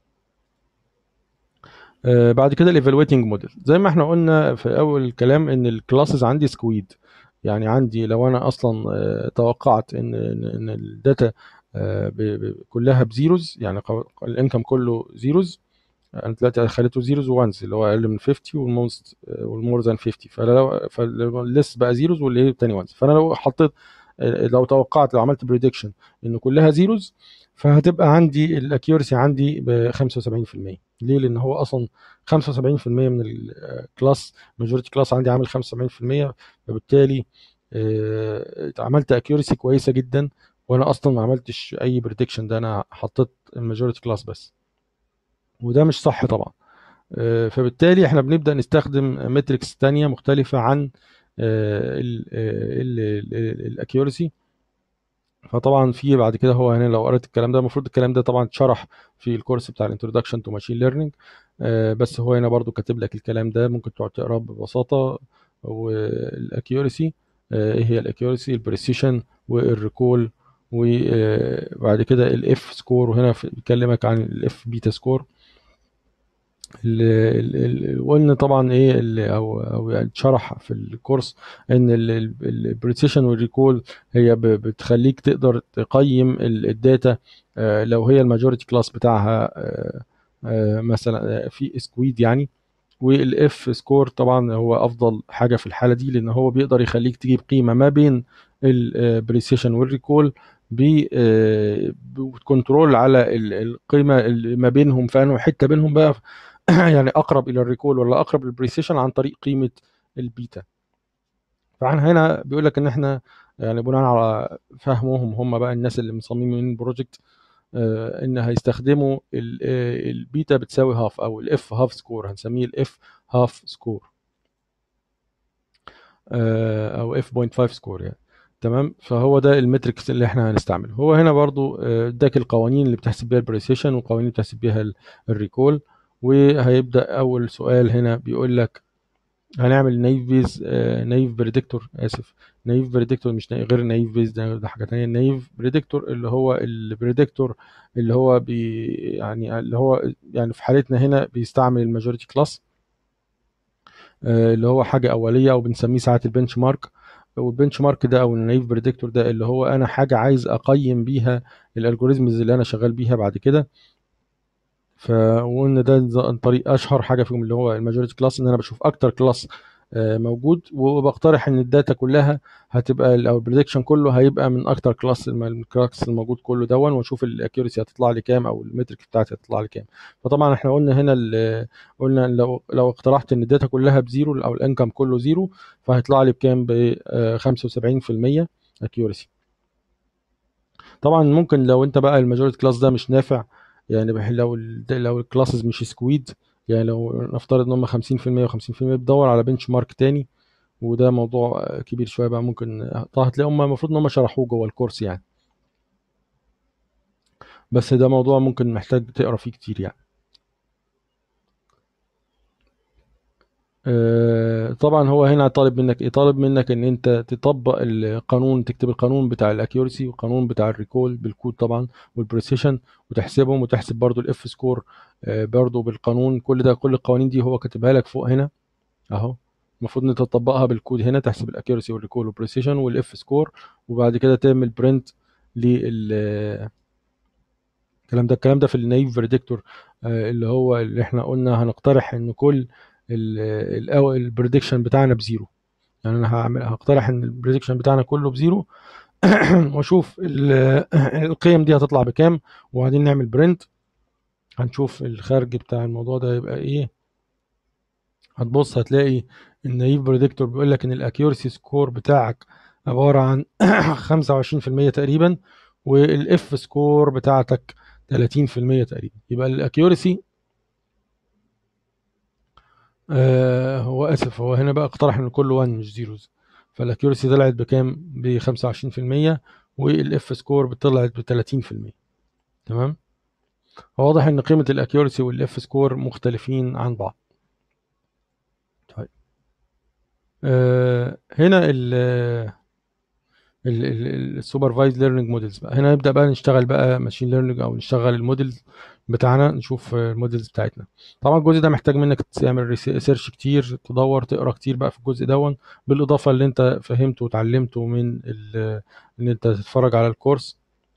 بعد كده الايفالويتنج موديل زي ما احنا قلنا في اول الكلام ان الكلاسز عندي سكويد يعني عندي لو انا اصلا توقعت ان ان الداتا كلها بزيروز يعني الانكم كله زيروز انا دلوقتي خليته زيروز وانز اللي هو اقل من 50 والموست والمور ذان 50 فلو فالليست بقى زيروز واللي التاني وانز فانا لو حطيت لو توقعت لو عملت بريدكشن ان كلها زيروز فهتبقى عندي الاكيورسي عندي ب 75% ليه؟ لان هو اصلا 75% من الكلاس ماجوريتي كلاس عندي عامل 75% فبالتالي عملت اكيورسي كويسه جدا وانا اصلا ما عملتش اي بريدكشن ده انا حطيت الماجوريتي كلاس بس وده مش صح طبعا فبالتالي احنا بنبدا نستخدم ماتريكس تانية مختلفه عن الاكيورسي فطبعا في بعد كده هو هنا لو قريت الكلام ده المفروض الكلام ده طبعا اتشرح في الكورس بتاع الانترودكشن تو ماشين ليرنينج بس هو هنا برضو كاتب لك الكلام ده ممكن تقعد تقراه ببساطه والاكيورسي ايه هي الاكيورسي البريسيشن والريكول وبعد كده الاف سكور وهنا في- بيكلمك عن الاف بيتا سكور وقلنا طبعا ايه اللي او او اتشرح في الكورس ان البريسيشن والريكول هي ب- بتخليك تقدر تقيم ال- الداتا آه، لو هي الماجوريتي كلاس بتاعها آه، آه، مثلا آه، في سكويد يعني والاف سكور طبعا هو افضل حاجه في الحاله دي لان هو بيقدر يخليك تجيب قيمه ما بين البريسيشن والريكول بكنترول على ال- القيمه اللي ما بينهم فانه حته بينهم بقى يعني اقرب الى الريكول ولا اقرب للبريسيشن عن طريق قيمه البيتا فعن هنا بيقول لك ان احنا يعني بناء على فهمهم هم بقى الناس اللي مصممين البروجكت آه، ان هيستخدموا ال- آه، البيتا بتساوي هاف او الاف هاف سكور هنسميه الاف هاف سكور او اف 0.5 سكور يعني تمام فهو ده المتركس اللي احنا هنستعمله هو هنا برضو آه، اداك القوانين اللي بتحسب بيها البريسيشن والقوانين اللي بتحسب بيها ال- الريكول وهيبدا اول سؤال هنا بيقول لك هنعمل نايف بيز نايف بريدكتور اسف نايف بريدكتور مش نايف غير نايف بيز ده ده حاجه تانية نايف بريدكتور اللي هو البريدكتور اللي هو بي يعني اللي هو يعني في حالتنا هنا بيستعمل الماجوريتي كلاس اللي هو حاجه اوليه او بنسميه ساعات البنش مارك والبنش مارك ده او النايف بريدكتور ده اللي هو انا حاجه عايز اقيم بيها الالجوريزمز اللي انا شغال بيها بعد كده فقلنا ده ز- عن طريق اشهر حاجه فيهم اللي هو الماجوريتي كلاس ان انا بشوف اكتر كلاس موجود وبقترح ان الداتا كلها هتبقى ال- او البريدكشن كله هيبقى من اكتر كلاس الكلاس الموجود كله دون واشوف الاكيورسي هتطلع لي كام او المترك بتاعتي هتطلع لي كام فطبعا احنا قلنا هنا ال- قلنا لو لو اقترحت ان الداتا كلها بزيرو او الانكم كله زيرو فهيطلع لي بكام ب 75% اكيورسي طبعا ممكن لو انت بقى الماجوريتي كلاس ده مش نافع يعني بح- لو ال لو الكلاسز مش سكويد يعني لو نفترض ان هم 50% و50% بتدور على بنش مارك تاني وده موضوع كبير شويه بقى ممكن طبعا هتلاقي هم المفروض ان هم شرحوه جوه الكورس يعني بس ده موضوع ممكن محتاج تقرا فيه كتير يعني آه، طبعا هو هنا طالب منك ايه طالب منك ان انت تطبق القانون تكتب القانون بتاع الاكيورسي والقانون بتاع الريكول بالكود طبعا والبريسيشن وتحسبهم وتحسب برضو الاف سكور برضو بالقانون كل ده كل القوانين دي هو كاتبها لك فوق هنا اهو المفروض ان انت تطبقها بالكود هنا تحسب الاكيورسي والريكول والبريسيشن والاف سكور وبعد كده تعمل برنت لل الكلام ده الكلام ده في النايف بريدكتور اللي هو اللي احنا قلنا هنقترح ان كل البريدكشن بتاعنا بزيرو يعني انا هعمل هقترح ان البريدكشن بتاعنا كله بزيرو واشوف ال- القيم دي هتطلع بكام وبعدين نعمل برنت هنشوف الخارج بتاع الموضوع ده يبقى ايه هتبص هتلاقي النايف بريدكتور بيقول لك ان الاكيورسي سكور بتاعك عبارة عن 25% تقريبا والاف سكور بتاعتك 30% تقريبا يبقى الاكيورسي آه هو اسف هو هنا بقى اقترح ان كله 1 مش زيروز فالاكيورسي طلعت بكام ب 25% والاف سكور طلعت ب 30% تمام واضح ان قيمه الاكيورسي والاف سكور مختلفين عن بعض طيب آه هنا ال السوبرفايز ليرنينج موديلز بقى هنا نبدا بقى نشتغل بقى ماشين ليرنينج او نشتغل الموديلز بتاعنا نشوف الموديلز بتاعتنا طبعا الجزء ده محتاج منك تعمل سيرش كتير تدور تقرا كتير بقى في الجزء دون بالاضافه اللي انت فهمته وتعلمته من ان انت تتفرج على الكورس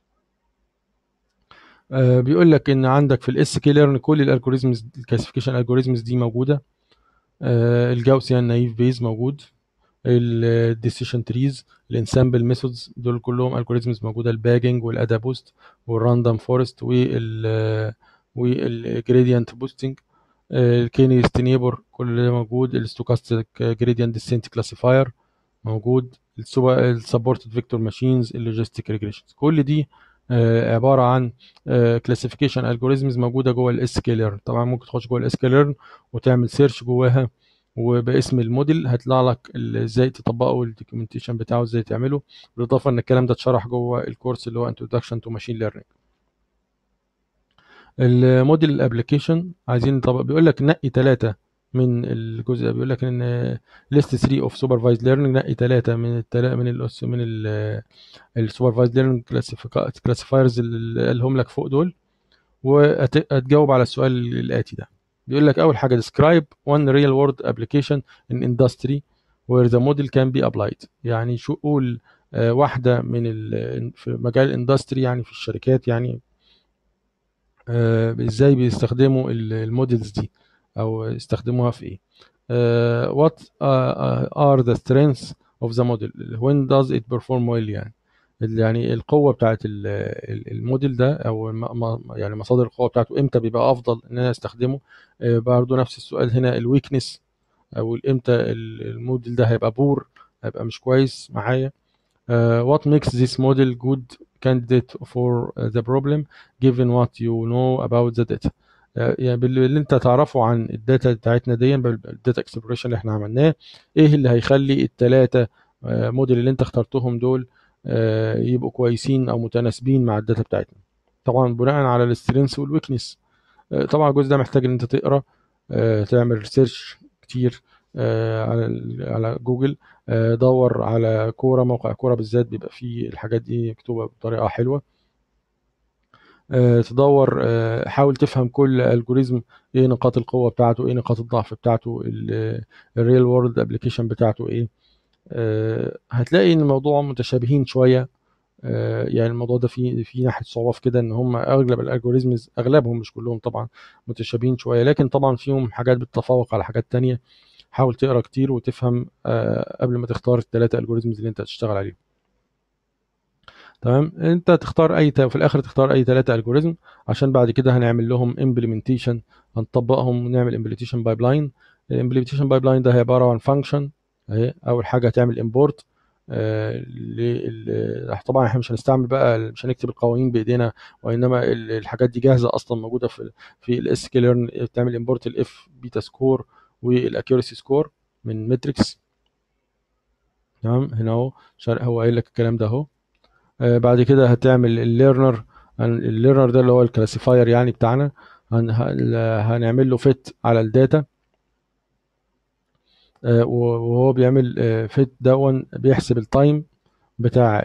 آه بيقول لك ان عندك في الاس كي ليرن كل الالجوريزمز الكلاسيفيكيشن الجوريزمز دي موجوده آه الجاوسيان نايف بيز موجود الديسيشن تريز الانسامبل ميثودز دول كلهم الجوريزمز موجوده الباجنج والادا بوست والراندوم فورست وال والجريدينت بوستنج الكيني ستينيبر كل ده موجود الستوكاستيك جريدينت ديسنت كلاسيفاير موجود السبورتد فيكتور ماشينز اللوجيستيك ريجريشنز كل دي عباره عن كلاسيفيكيشن الجوريزمز موجوده جوه الاس كي ليرن طبعا ممكن تخش جوه الاس كي ليرن وتعمل سيرش جواها وباسم الموديل هيطلع لك ازاي تطبقه والدوكيومنتيشن بتاعه ازاي تعمله بالاضافه ان الكلام ده اتشرح جوه الكورس اللي هو انتروداكشن تو ماشين ليرنينج الموديل الابلكيشن عايزين طبق بيقول لك نقي ثلاثه من الجزء ده بيقول لك ان ليست 3 اوف سوبرفايزد ليرنينج نقي ثلاثه من التلا من ال من السوبرفايزد ليرنينج كلاسيفايرز اللي قالهم لك فوق دول وهتجاوب على السؤال الاتي ده بيقول لك اول حاجه describe one real world application in industry where the model can be applied يعني شو قول آه، واحده من ال في مجال الاندستري يعني في الشركات يعني آه، ازاي بيستخدموا ال- المودلز دي او يستخدموها في ايه آه، what are are the strengths of the model when does it perform well يعني ال- يعني القوة بتاعت ال- ال- الموديل ده او الم- م- يعني مصادر القوة بتاعته امتى بيبقى افضل ان انا استخدمه آه، برضو نفس السؤال هنا الويكنس او امتى ال- الموديل ده هيبقى بور هيبقى مش كويس معايا Uh, what makes this model good candidate for uh, the problem given what you know about the data uh, يعني باللي انت تعرفه عن الداتا بتاعتنا دي الداتا اكسبريشن اللي احنا عملناه ايه اللي هيخلي التلاتة موديل اللي انت اخترتهم دول آه، يبقوا كويسين او متناسبين مع الداتا بتاعتنا طبعا بناء على السترينث والويكنس طبعا الجزء ده محتاج ان انت تقرا آه، تعمل ريسيرش كتير آه، على ال- على جوجل آه، دور على كوره موقع كوره بالذات بيبقى فيه الحاجات دي مكتوبه بطريقه حلوه آه، تدور آه، حاول تفهم كل الجوريزم ايه نقاط القوه بتاعته ايه نقاط الضعف بتاعته الريل وورلد ابلكيشن بتاعته ايه آه، هتلاقي ان الموضوع متشابهين شويه آه، يعني الموضوع ده فيه في ناحيه صعوبه في كده ان هم اغلب الالجوريزمز اغلبهم مش كلهم طبعا متشابهين شويه لكن طبعا فيهم حاجات بتتفوق على حاجات تانية حاول تقرا كتير وتفهم آه، قبل ما تختار الثلاثه الجوريزمز اللي انت هتشتغل عليهم تمام انت تختار اي تا- في الاخر تختار اي ثلاثه الجوريزم عشان بعد كده هنعمل لهم امبلمنتيشن هنطبقهم ونعمل امبلمنتيشن بايب لاين الامبلمنتيشن بايب لاين ده هي عباره عن فانكشن اهي اول حاجه هتعمل امبورت طبعا احنا مش هنستعمل بقى مش هنكتب القوانين بايدينا وانما ال- الحاجات دي جاهزه اصلا موجوده في في الاس كي ليرن بتعمل امبورت الاف بيتا سكور والاكيورسي سكور من ماتريكس تمام هنا اهو شارع- هو قايل لك الكلام ده اهو آه، بعد كده هتعمل الليرنر الليرنر ده اللي هو الكلاسيفاير يعني بتاعنا هن- هن- هنعمل له فيت على الداتا آه، وهو بيعمل فيت دون بيحسب التايم بتاع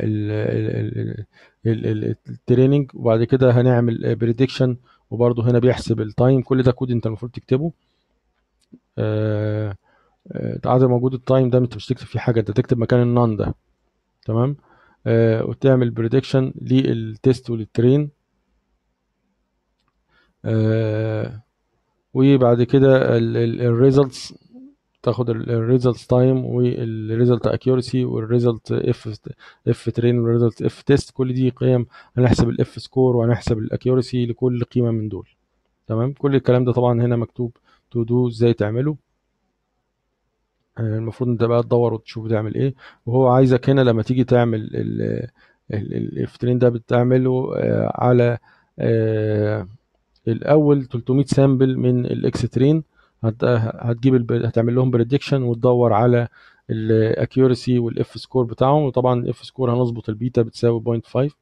التريننج وبعد كده هنعمل بريدكشن وبرضه هنا بيحسب التايم كل ده كود انت المفروض تكتبه آه، آه، عدم وجود التايم ده انت مش تكتب فيه حاجه انت تكتب مكان النون ده تمام آه، وتعمل بريدكشن للتيست وللترين آه، وبعد كده الريزلتس تاخد الريزلتس تايم والريزلت اكيورسي والريزلت اف اف ترين والريزلت اف تيست كل دي قيم هنحسب الاف سكور وهنحسب الاكيورسي لكل قيمه من دول تمام كل الكلام ده طبعا هنا مكتوب تو دو ازاي تعمله آه، المفروض انت بقى تدور وتشوف تعمل ايه وهو عايزك هنا لما تيجي تعمل الاف ترين ده بتعمله آه، على آه، الاول 300 سامبل من الاكس ترين هت- هتجيب الب... هتعمل لهم بريدكشن وتدور على الاكيورسي والاف سكور بتاعهم وطبعا الاف سكور هنظبط البيتا بتساوي 0.5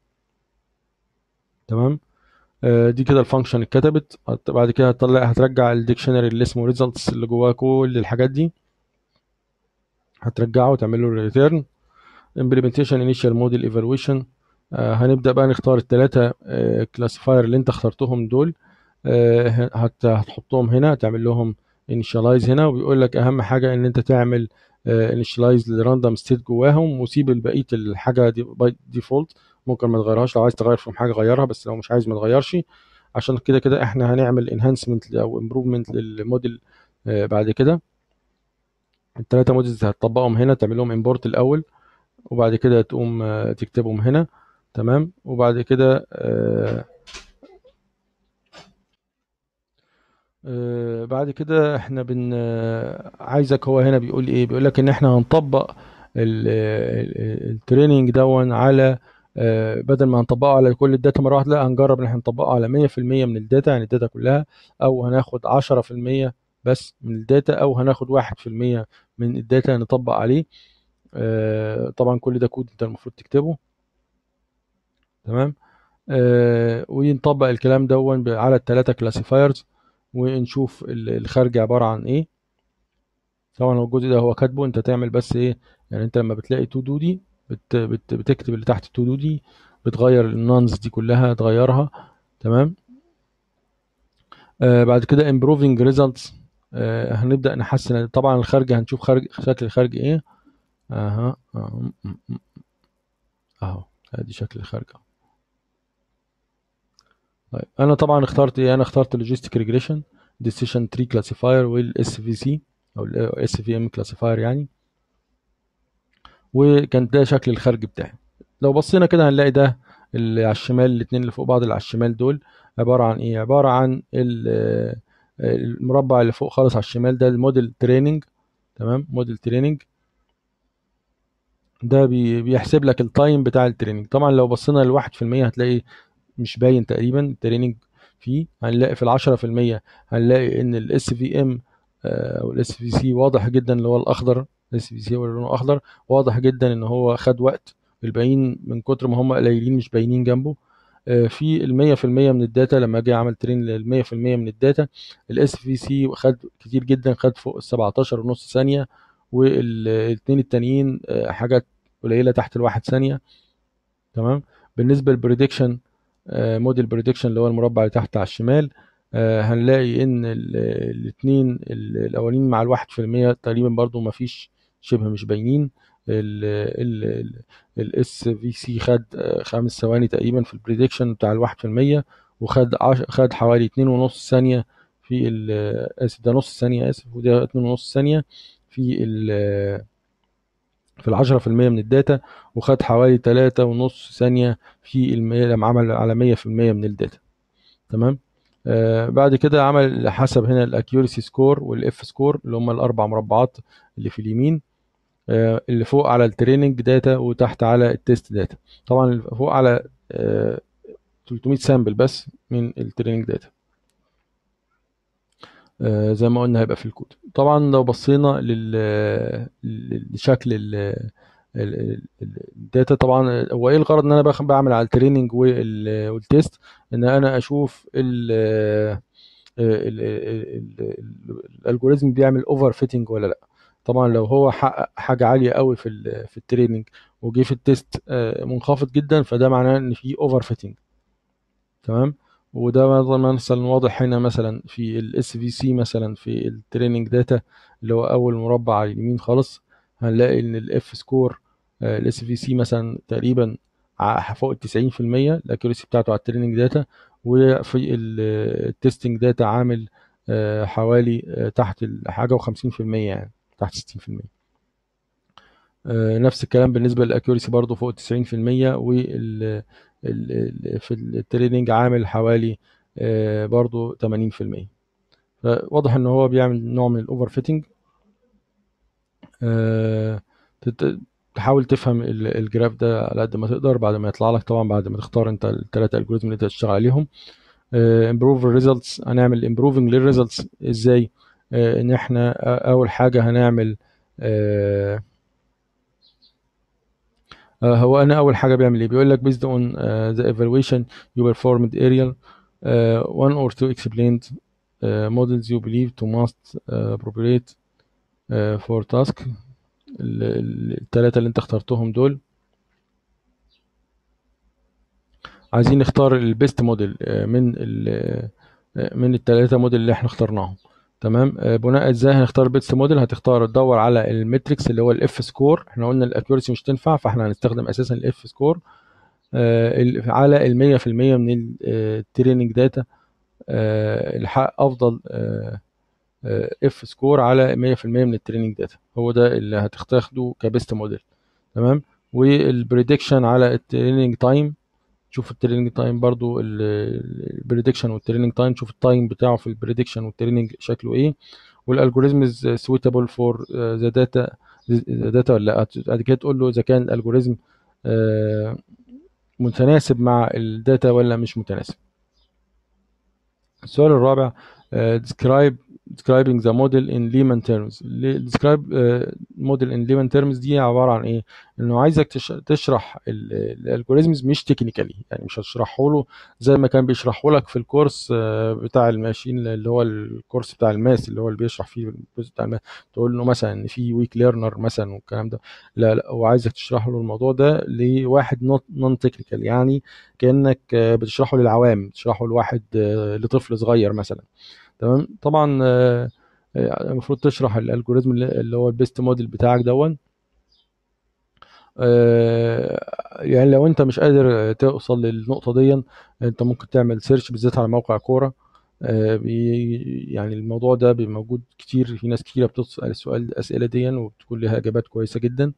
تمام آه، دي كده الفانكشن اتكتبت هت- بعد كده هتطلع هترجع الديكشنري اللي اسمه ريزلتس اللي جواه كل الحاجات دي هترجعه وتعمل له ريتيرن implementation initial model evaluation آه، هنبدأ بقى نختار الثلاثة كلاسيفاير اللي انت اخترتهم دول آه، هت- هتحطهم هنا تعمل لهم initialize هنا وبيقول لك اهم حاجة ان انت تعمل آه، initialize لراندوم ستيت جواهم وسيب بقية الحاجة دي باي ديفولت ممكن ما تغيرهاش لو عايز تغير فيهم حاجة غيرها بس لو مش عايز ما تغيرش عشان كده كده احنا هنعمل enhancement او improvement للموديل آه، بعد كده الثلاثة موديلز هتطبقهم هنا تعمل لهم امبورت الاول وبعد كده تقوم آه، تكتبهم هنا تمام وبعد كده آه، آه، بعد كده احنا بن آه، عايزك هو هنا بيقول ايه بيقول لك ان احنا هنطبق ال- ال- التريننج دون على آه، بدل ما هنطبقه على كل الداتا مره واحده لا هنجرب ان احنا نطبقه على 100% من الداتا يعني الداتا كلها او هناخد 10% بس من الداتا او هناخد 1% من الداتا نطبق عليه آه، طبعا كل ده كود انت المفروض تكتبه تمام آه، ونطبق الكلام دون ب- على الثلاثه كلاسيفايرز ونشوف ال- الخارج عباره عن ايه طبعا هو الجزء ده هو كاتبه انت تعمل بس ايه يعني انت لما بتلاقي تو دو دي بت بت بتكتب اللي تحت التو دو دي بتغير النونز دي كلها تغيرها تمام آه بعد كده improving results آه هنبدأ نحسن طبعا الخارج هنشوف خارج شكل الخارج ايه اها اهو م- م- اهو ادي شكل الخارج اهو طيب انا طبعا اخترت ايه انا اخترت لوجيستيك ريجريشن ديسيشن تري كلاسيفاير والاس في سي او الاس في ام كلاسيفاير يعني وكان ده شكل الخارج بتاعي لو بصينا كده هنلاقي ده اللي على الشمال الاثنين اللي فوق بعض اللي على الشمال دول عباره عن ايه عباره عن ال- المربع اللي فوق خالص على الشمال ده الموديل تريننج تمام موديل تريننج ده بي- بيحسب لك التايم بتاع التريننج طبعا لو بصينا لواحد في المية هتلاقي مش باين تقريبا التريننج فيه هنلاقي في العشرة في المية هنلاقي ان الاس في ام او الاس في سي واضح جدا اللي هو الاخضر الاس في سي هو اللي لونه اخضر واضح جدا ان هو خد وقت الباقيين من كتر ما هم قليلين مش باينين جنبه آه، في المية في المية من الداتا لما اجي اعمل ترين للمية في المية من الداتا الاس في سي خد كتير جدا خد فوق السبعتاشر ونص ثانية والاتنين التانيين آه، حاجات قليلة تحت الواحد ثانية تمام بالنسبة للبريدكشن موديل بريدكشن اللي هو المربع اللي تحت على الشمال آه، هنلاقي ان الاثنين الاولين مع الواحد في المية تقريبا برضو ما فيش شبه مش باينين الاس في سي خد آه، خمس ثواني تقريبا في البريدكشن بتاع الواحد في المية وخد عش... خد حوالي اتنين ونص ثانية في ال اسف ده نص ثانية اسف وده اتنين ونص ثانية في ال في العشرة في المية من الداتا وخد حوالي تلاتة ونص ثانية في المية لما عمل على مية في المية من الداتا تمام آه بعد كده عمل حسب هنا الاكيورسي سكور والاف سكور اللي هم الاربع مربعات اللي في اليمين آه اللي فوق على التريننج داتا وتحت على التيست داتا طبعا اللي فوق على آه 300 سامبل بس من التريننج داتا آه زي ما قلنا هيبقى في الكود طبعا لو بصينا لل- لشكل ال- ال- ال- الداتا طبعا هو ايه الغرض ان انا بخ- بعمل على التريننج وال- والتيست ان انا اشوف ال ال- ال- ال- الالجوريزم بيعمل اوفر فيتنج ولا لا طبعا لو هو حقق حاجه عاليه قوي في ال في التريننج وجه في التيست آه، منخفض جدا فده معناه ان في اوفر فيتنج تمام وده مثلا واضح هنا مثلا في الاس في سي مثلا في التريننج داتا اللي هو اول مربع على اليمين خالص هنلاقي ان الاف سكور الاس في سي مثلا تقريبا ع- فوق ال 90% الاكيورسي بتاعته على التريننج داتا وفي التستنج داتا عامل آه، حوالي آه، تحت ال- حاجه و50% يعني تحت 60% آه، نفس الكلام بالنسبة للأكيورسي برضو فوق 90% وال ال- ال- في التريننج عامل حوالي آه، برضو 80% فواضح ان هو بيعمل نوع من الاوفر فيتنج تحاول تفهم ال- الجراف ده على قد ما تقدر بعد ما يطلع لك طبعا بعد ما تختار انت الثلاثة الجوريزم اللي انت تشتغل عليهم امبروف الريزلتس هنعمل امبروفنج للريزلتس ازاي آه، ان احنا آه، اول حاجة هنعمل آه، آه، هو انا اول حاجه بيعمل ايه بيقول لك based on uh, the evaluation you performed aerial uh, one or two explained uh, models you believe to must uh, appropriate uh, for task الثلاثه اللي انت اخترتهم دول عايزين نختار البيست موديل من ال من الثلاثه موديل اللي احنا اخترناهم تمام آه، بناء ازاي هنختار البيست موديل هتختار تدور على المتريكس اللي هو الاف سكور احنا قلنا الاكيورسي مش تنفع فاحنا هنستخدم اساسا الاف سكور على ال 100% من التريننج داتا الحق افضل اف سكور على 100% من التريننج داتا هو ده اللي هتاخده كبيست موديل تمام والبريدكشن على التريننج تايم تشوف التريننج تايم برضو البريدكشن والتريننج تايم تشوف التايم بتاعه في البريدكشن والتريننج شكله ايه والالجوريزم از سويتابل فور ذا داتا ذا داتا ولا لا بعد كده تقول له اذا كان الالجوريزم آه، متناسب مع الداتا ولا مش متناسب السؤال الرابع آه، describe describing the model in layman terms ل- describe آه، موديل ان ليمن تيرمز دي عباره عن ايه انه عايزك تش- تشرح الالجوريزمز مش تكنيكالي يعني مش هتشرحه له زي ما كان بيشرحه لك في الكورس آه، بتاع الماشين اللي هو الكورس بتاع الماس اللي هو اللي بيشرح فيه الجزء بتاع الماس تقول له مثلا ان في ويك ليرنر مثلا والكلام ده لا لا هو عايزك تشرح له الموضوع ده لواحد نون تكنيكال يعني كانك آه، بتشرحه للعوام بتشرحه لواحد آه، لطفل صغير مثلا تمام طبعا آه، آه، المفروض تشرح الالجوريزم اللي اللي هو البيست موديل بتاعك دون آه، يعني لو انت مش قادر توصل للنقطة دي انت ممكن تعمل سيرش بالذات على موقع كورة آه، بي- يعني الموضوع ده بيبقى موجود كتير في ناس كتيرة بتسأل السؤال الأسئلة دي وبتكون لها إجابات كويسة جدا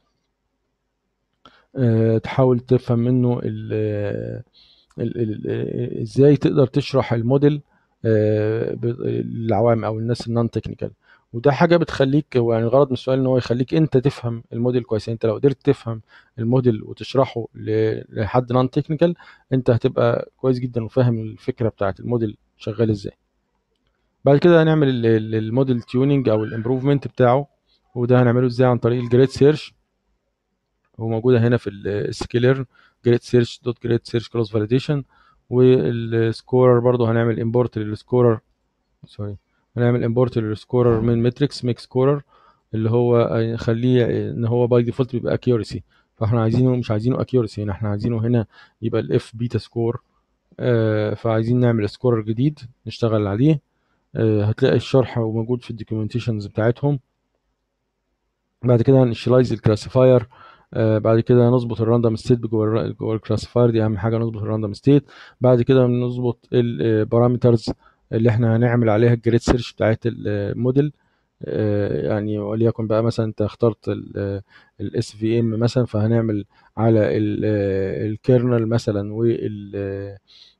آه، تحاول تفهم منه ال- ال- ال- ازاي تقدر تشرح الموديل آه، ب- للعوام او الناس النون تكنيكال وده حاجه بتخليك هو يعني الغرض من السؤال ان هو يخليك انت تفهم الموديل كويس يعني انت لو قدرت تفهم الموديل وتشرحه ل- لحد نون تكنيكال انت هتبقى كويس جدا وفاهم الفكره بتاعت الموديل شغال ازاي بعد كده هنعمل ال- ال- الموديل تيوننج او الامبروفمنت بتاعه وده هنعمله ازاي عن طريق الجريد سيرش وموجوده هنا في السكيلر جريد سيرش دوت جريد سيرش كروس فاليديشن والسكورر برضو هنعمل امبورت للسكورر سوري هنعمل امبورت للسكورر من ماتريكس ميك سكورر اللي هو نخليه ان هو باي ديفولت بيبقى اكيورسي فاحنا عايزينه مش عايزينه اكيورسي هنا احنا عايزينه هنا يبقى الاف بيتا سكور آه فعايزين نعمل سكورر جديد نشتغل عليه آه هتلاقي الشرح موجود في الدوكيومنتيشنز بتاعتهم بعد كده هنشلايز الكلاسيفاير آه بعد كده نظبط الراندوم ستيت جوه الر- جوه الكلاسيفاير دي اهم حاجه نظبط الراندوم ستيت بعد كده نظبط البارامترز اللي احنا هنعمل عليها الجريد سيرش بتاعت الموديل آه، يعني وليكن بقى مثلا انت اخترت الاس في ام مثلا فهنعمل على الكيرنل مثلا وال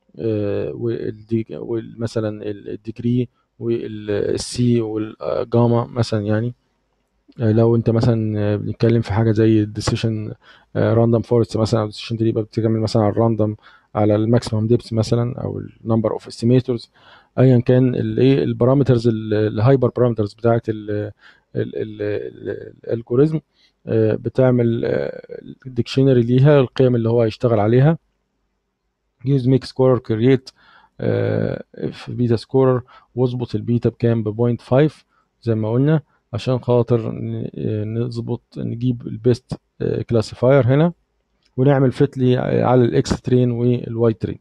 ومثلا الديجري والسي والجاما مثلا يعني لو انت مثلا بنتكلم في حاجه زي الديسيشن راندوم فورست مثلا او ديسيشن تري بتكمل مثلا على الراندوم على الماكسيمم ديبس مثلا او النمبر اوف استيميتورز ايا كان الايه البارامترز الهايبر بارامترز بتاعت الالجوريزم بتعمل ديكشنري ليها القيم اللي هو هيشتغل عليها يوز ميك سكورر كرييت في بيتا سكورر واظبط البيتا بكام ب 0.5 زي ما قلنا عشان خاطر ن- نظبط نجيب البيست كلاسيفاير هنا ونعمل فيتلي على الاكس ترين والواي ترين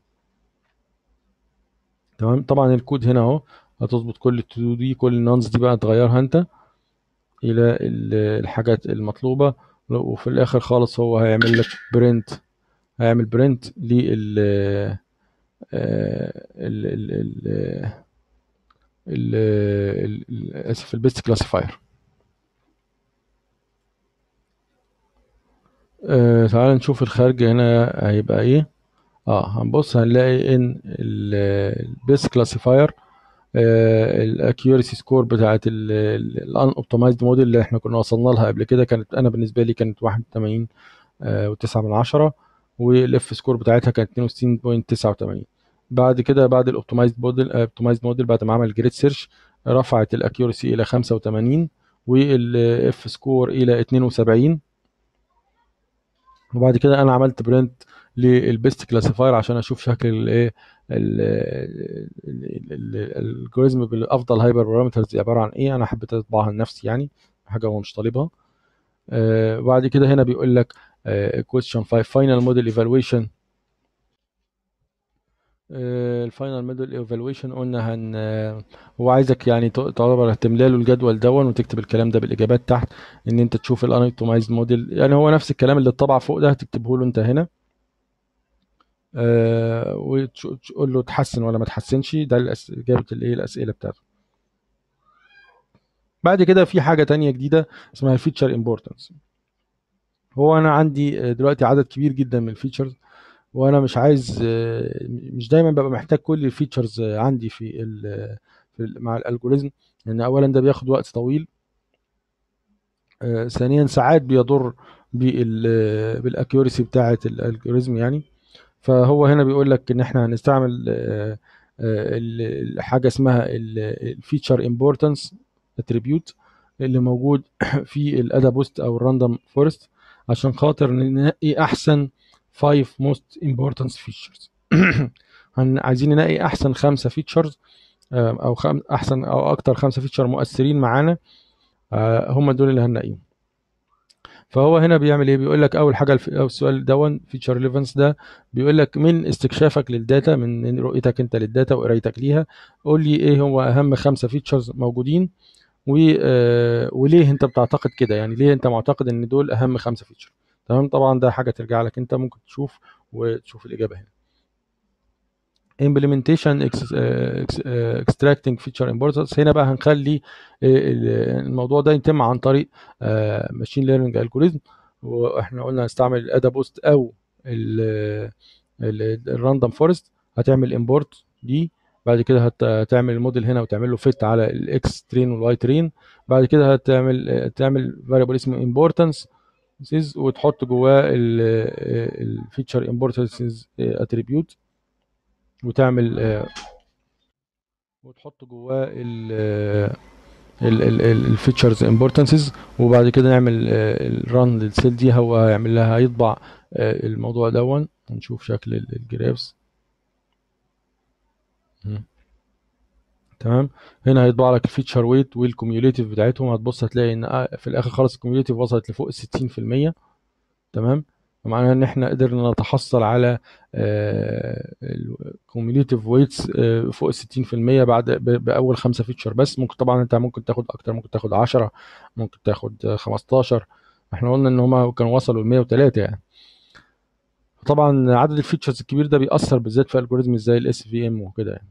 تمام طبعا الكود هنا اهو هتظبط كل التو دي كل النونز دي بقى تغيرها انت الى ال- الحاجات المطلوبه وفي الاخر خالص هو هيعمل لك برنت هيعمل برنت لل ال ال ال ال ال ال- اسف البيست كلاسيفاير آه تعال نشوف الخارج هنا هيبقى ايه اه هنبص هنلاقي ان البيست كلاسيفاير الاكيورسي سكور بتاعت الان اوبتمايزد موديل اللي احنا كنا وصلنا لها قبل كده كانت انا بالنسبه لي كانت 81 و9 من عشرة والاف سكور بتاعتها كانت 62.89 بعد كده بعد الاوبتمايزد موديل اوبتمايزد موديل بعد ما عمل جريد سيرش رفعت الاكيورسي الى 85 والاف سكور الى 72 وبعد كده انا عملت برنت للبيست كلاسيفاير عشان اشوف شكل الايه الالجوريزم بالافضل هايبر بارامترز عباره عن ايه انا حبيت اطبعها لنفسي يعني حاجه هو مش طالبها آه بعد كده هنا بيقول لك كويستشن 5 فاينل موديل ايفالويشن الفاينل موديل ايفالويشن قلنا هن هو عايزك يعني تعتبر تملى له الجدول دون وتكتب الكلام ده بالاجابات تحت ان انت تشوف الانوتومايزد موديل يعني هو نفس الكلام اللي اتطبع فوق ده هتكتبه له انت هنا آه وتقول له تحسن ولا ما تحسنش ده الأس- اجابه الايه الاسئله بتاعته بعد كده في حاجه تانية جديده اسمها الفيتشر امبورتنس هو انا عندي دلوقتي عدد كبير جدا من الفيتشرز وانا مش عايز آه، مش دايما ببقى محتاج كل الفيتشرز عندي في ال في ال مع الالجوريزم لان اولا ده بياخد وقت طويل آه، ثانيا ساعات بيضر بال بالاكيورسي بتاعه الالجوريزم يعني فهو هنا بيقول لك ان احنا هنستعمل آه، آه، ال- حاجه اسمها الفيتشر امبورتنس اتريبيوت اللي موجود في الادا بوست او الراندوم فورست عشان خاطر ننقي احسن 5 most important features عايزين ننقي احسن خمسه فيتشرز او خم... احسن او اكتر خمسه فيتشر مؤثرين معانا هم دول اللي هنلاقيهم فهو هنا بيعمل ايه بيقول لك اول حاجه الف... أو السؤال دون فيتشر ريليفنس ده بيقول لك من استكشافك للداتا من رؤيتك انت للداتا وقرايتك ليها قول لي ايه هو اهم خمسه فيتشرز موجودين و... آه... وليه انت بتعتقد كده يعني ليه انت معتقد ان دول اهم خمسه فيتشر تمام طبعا ده حاجه ترجع لك انت ممكن تشوف وتشوف الاجابه هنا implementation extracting feature importance هنا بقى هنخلي الموضوع ده يتم عن طريق ماشين ليرنينج الجوريزم واحنا قلنا هنستعمل الادا بوست او الراندوم فورست هتعمل امبورت دي بعد كده هتعمل الموديل هنا وتعمل له فيت على الاكس ترين والواي ترين بعد كده هتعمل تعمل فاريبل اسمه امبورتنس وتحط جواه الفيتشر امبورتنس اتريبيوت وتعمل وتحط جواه الفيتشرز امبورتنسز وبعد كده نعمل الران للسيل دي هو هيعمل لها هيطبع الموضوع دون نشوف شكل الجرافز تمام هنا هيطبع لك الفيتشر ويت والكوميوليتيف بتاعتهم هتبص هتلاقي ان في الاخر خالص الكوميوليتيف وصلت لفوق ال 60% تمام معناها ان احنا قدرنا نتحصل على الكوميوليتيف ويتس فوق ال 60% بعد باول خمسه فيتشر بس ممكن طبعا انت ممكن تاخد اكتر ممكن تاخد 10 ممكن تاخد 15 احنا قلنا ان هما كانوا وصلوا ل 103 يعني طبعا عدد الفيتشرز الكبير ده بيأثر بالذات في الجوريزم زي الاس في ام وكده يعني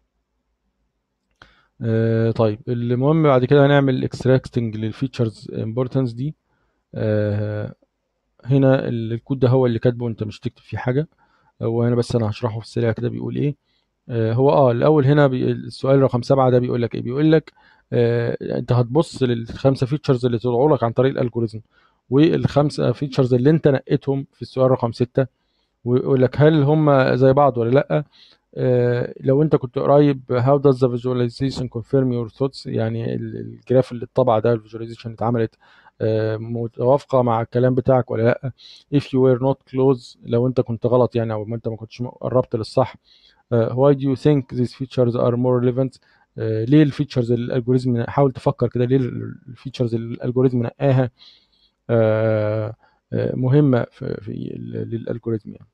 آه طيب المهم بعد كده هنعمل اكستراكتنج للفيتشرز امبورتنس دي آه هنا الكود ده هو اللي كاتبه انت مش تكتب فيه حاجه هو هنا بس انا هشرحه في السريع كده بيقول ايه آه هو اه الاول هنا بي السؤال رقم سبعة ده بيقول لك ايه بيقول لك آه انت هتبص للخمسه فيتشرز اللي طلعوا لك عن طريق الالجوريزم والخمسه فيتشرز اللي انت نقيتهم في السؤال رقم ستة ويقول لك هل هم زي بعض ولا لا آه لو انت كنت قريب how does the visualization confirm your thoughts يعني الجراف اللي اتطبع ده الفيجواليزيشن اللي اتعملت آه متوافقه مع الكلام بتاعك ولا لا if you were not close لو انت كنت غلط يعني او انت ما كنتش قربت للصح uh, why do you think these features are more relevant uh, ليه الفيتشرز الالجوريزم حاول تفكر كده ليه الفيتشرز الالجوريزم نقاها uh, مهمه في, في للالجوريزم يعني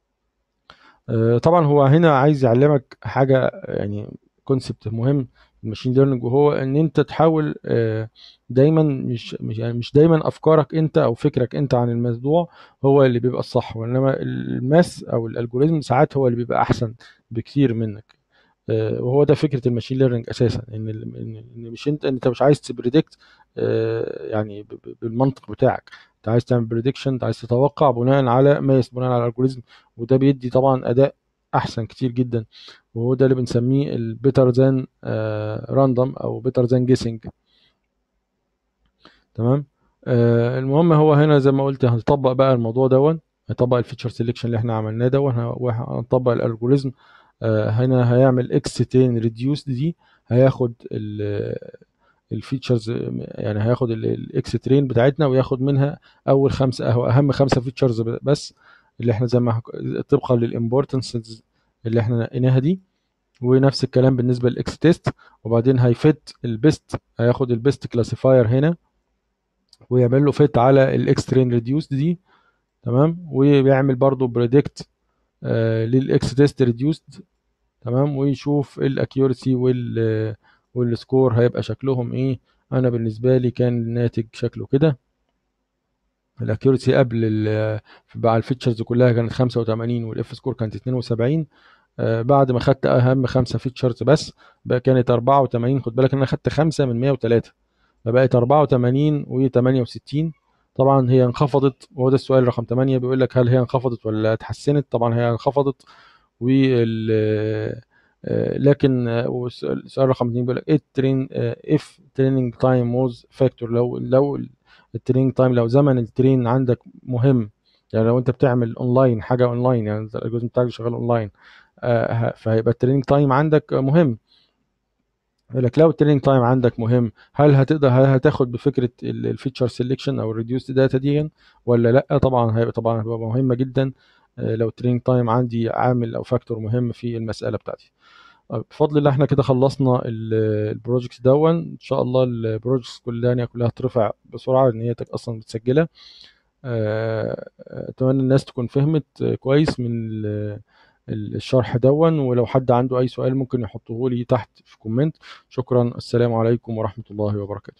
طبعا هو هنا عايز يعلمك حاجه يعني كونسبت مهم في الماشين ليرنينج وهو ان انت تحاول دايما مش مش يعني مش دايما افكارك انت او فكرك انت عن الموضوع هو اللي بيبقى الصح وانما الماس او الالجوريزم ساعات هو اللي بيبقى احسن بكتير منك وهو ده فكره الماشين ليرنينج اساسا ان ان مش انت انت مش عايز تبريدكت يعني بالمنطق بتاعك انت عايز تعمل بريدكشن انت عايز تتوقع بناء على ماس بناء على الالجوريزم وده بيدي طبعا اداء احسن كتير جدا وهو ده اللي بنسميه البيتر ذان راندوم او بيتر ذان جيسنج تمام آه المهم هو هنا زي ما قلت هنطبق بقى الموضوع دون هنطبق الفيتشر سيلكشن اللي احنا عملناه دون وهنطبق الالجوريزم آه هنا هيعمل اكس 10 ريديوس دي هياخد الفيتشرز يعني هياخد الاكس ترين بتاعتنا وياخد منها اول خمسه او اهم خمسه فيتشرز بس اللي احنا زي ما طبقا للامبورتنس اللي احنا نقيناها دي ونفس الكلام بالنسبه للاكس تيست وبعدين هيفت البيست هياخد البيست كلاسيفاير هنا ويعمل له فيت على الاكس ترين ريديوس دي تمام وبيعمل برضو بريدكت آه للاكس تيست ريديوسد تمام ويشوف الاكيورسي وال والسكور هيبقى شكلهم ايه انا بالنسبه لي كان الناتج شكله كده الاكيورسي قبل مع الفيتشرز كلها كانت 85 والاف سكور كانت 72 آه بعد ما خدت اهم خمسه فيتشرز بس بقى كانت 84 خد بالك ان انا خدت خمسه من 103 فبقت 84 و68 طبعا هي انخفضت وهو ده السؤال رقم 8 بيقول لك هل هي انخفضت ولا اتحسنت طبعا هي انخفضت وال لكن السؤال رقم 2 بيقول لك الترين اف تريننج تايم واز فاكتور لو لو التريننج تايم لو زمن الترين عندك مهم يعني لو انت بتعمل اونلاين حاجه اونلاين يعني الجزء بتاعك شغال اونلاين فهيبقى التريننج تايم عندك مهم الكلاود تريننج تايم عندك مهم هل هتقدر هل هتاخد بفكره الفيتشر سيلكشن او الريديوس داتا دي ولا لا طبعا هيبقى طبعا هيبقى مهمه جدا آه، لو التريننج تايم عندي عامل او فاكتور مهم في المساله بتاعتي طيب، بفضل الله احنا كده خلصنا البروجكتس دون ان شاء الله البروجكتس كلها كلها هترفع بسرعه لان هي اصلا متسجله آه، اتمنى الناس تكون فهمت كويس من ال- الشرح دون ولو حد عنده اي سؤال ممكن يحطه لي تحت في كومنت شكرا السلام عليكم ورحمة الله وبركاته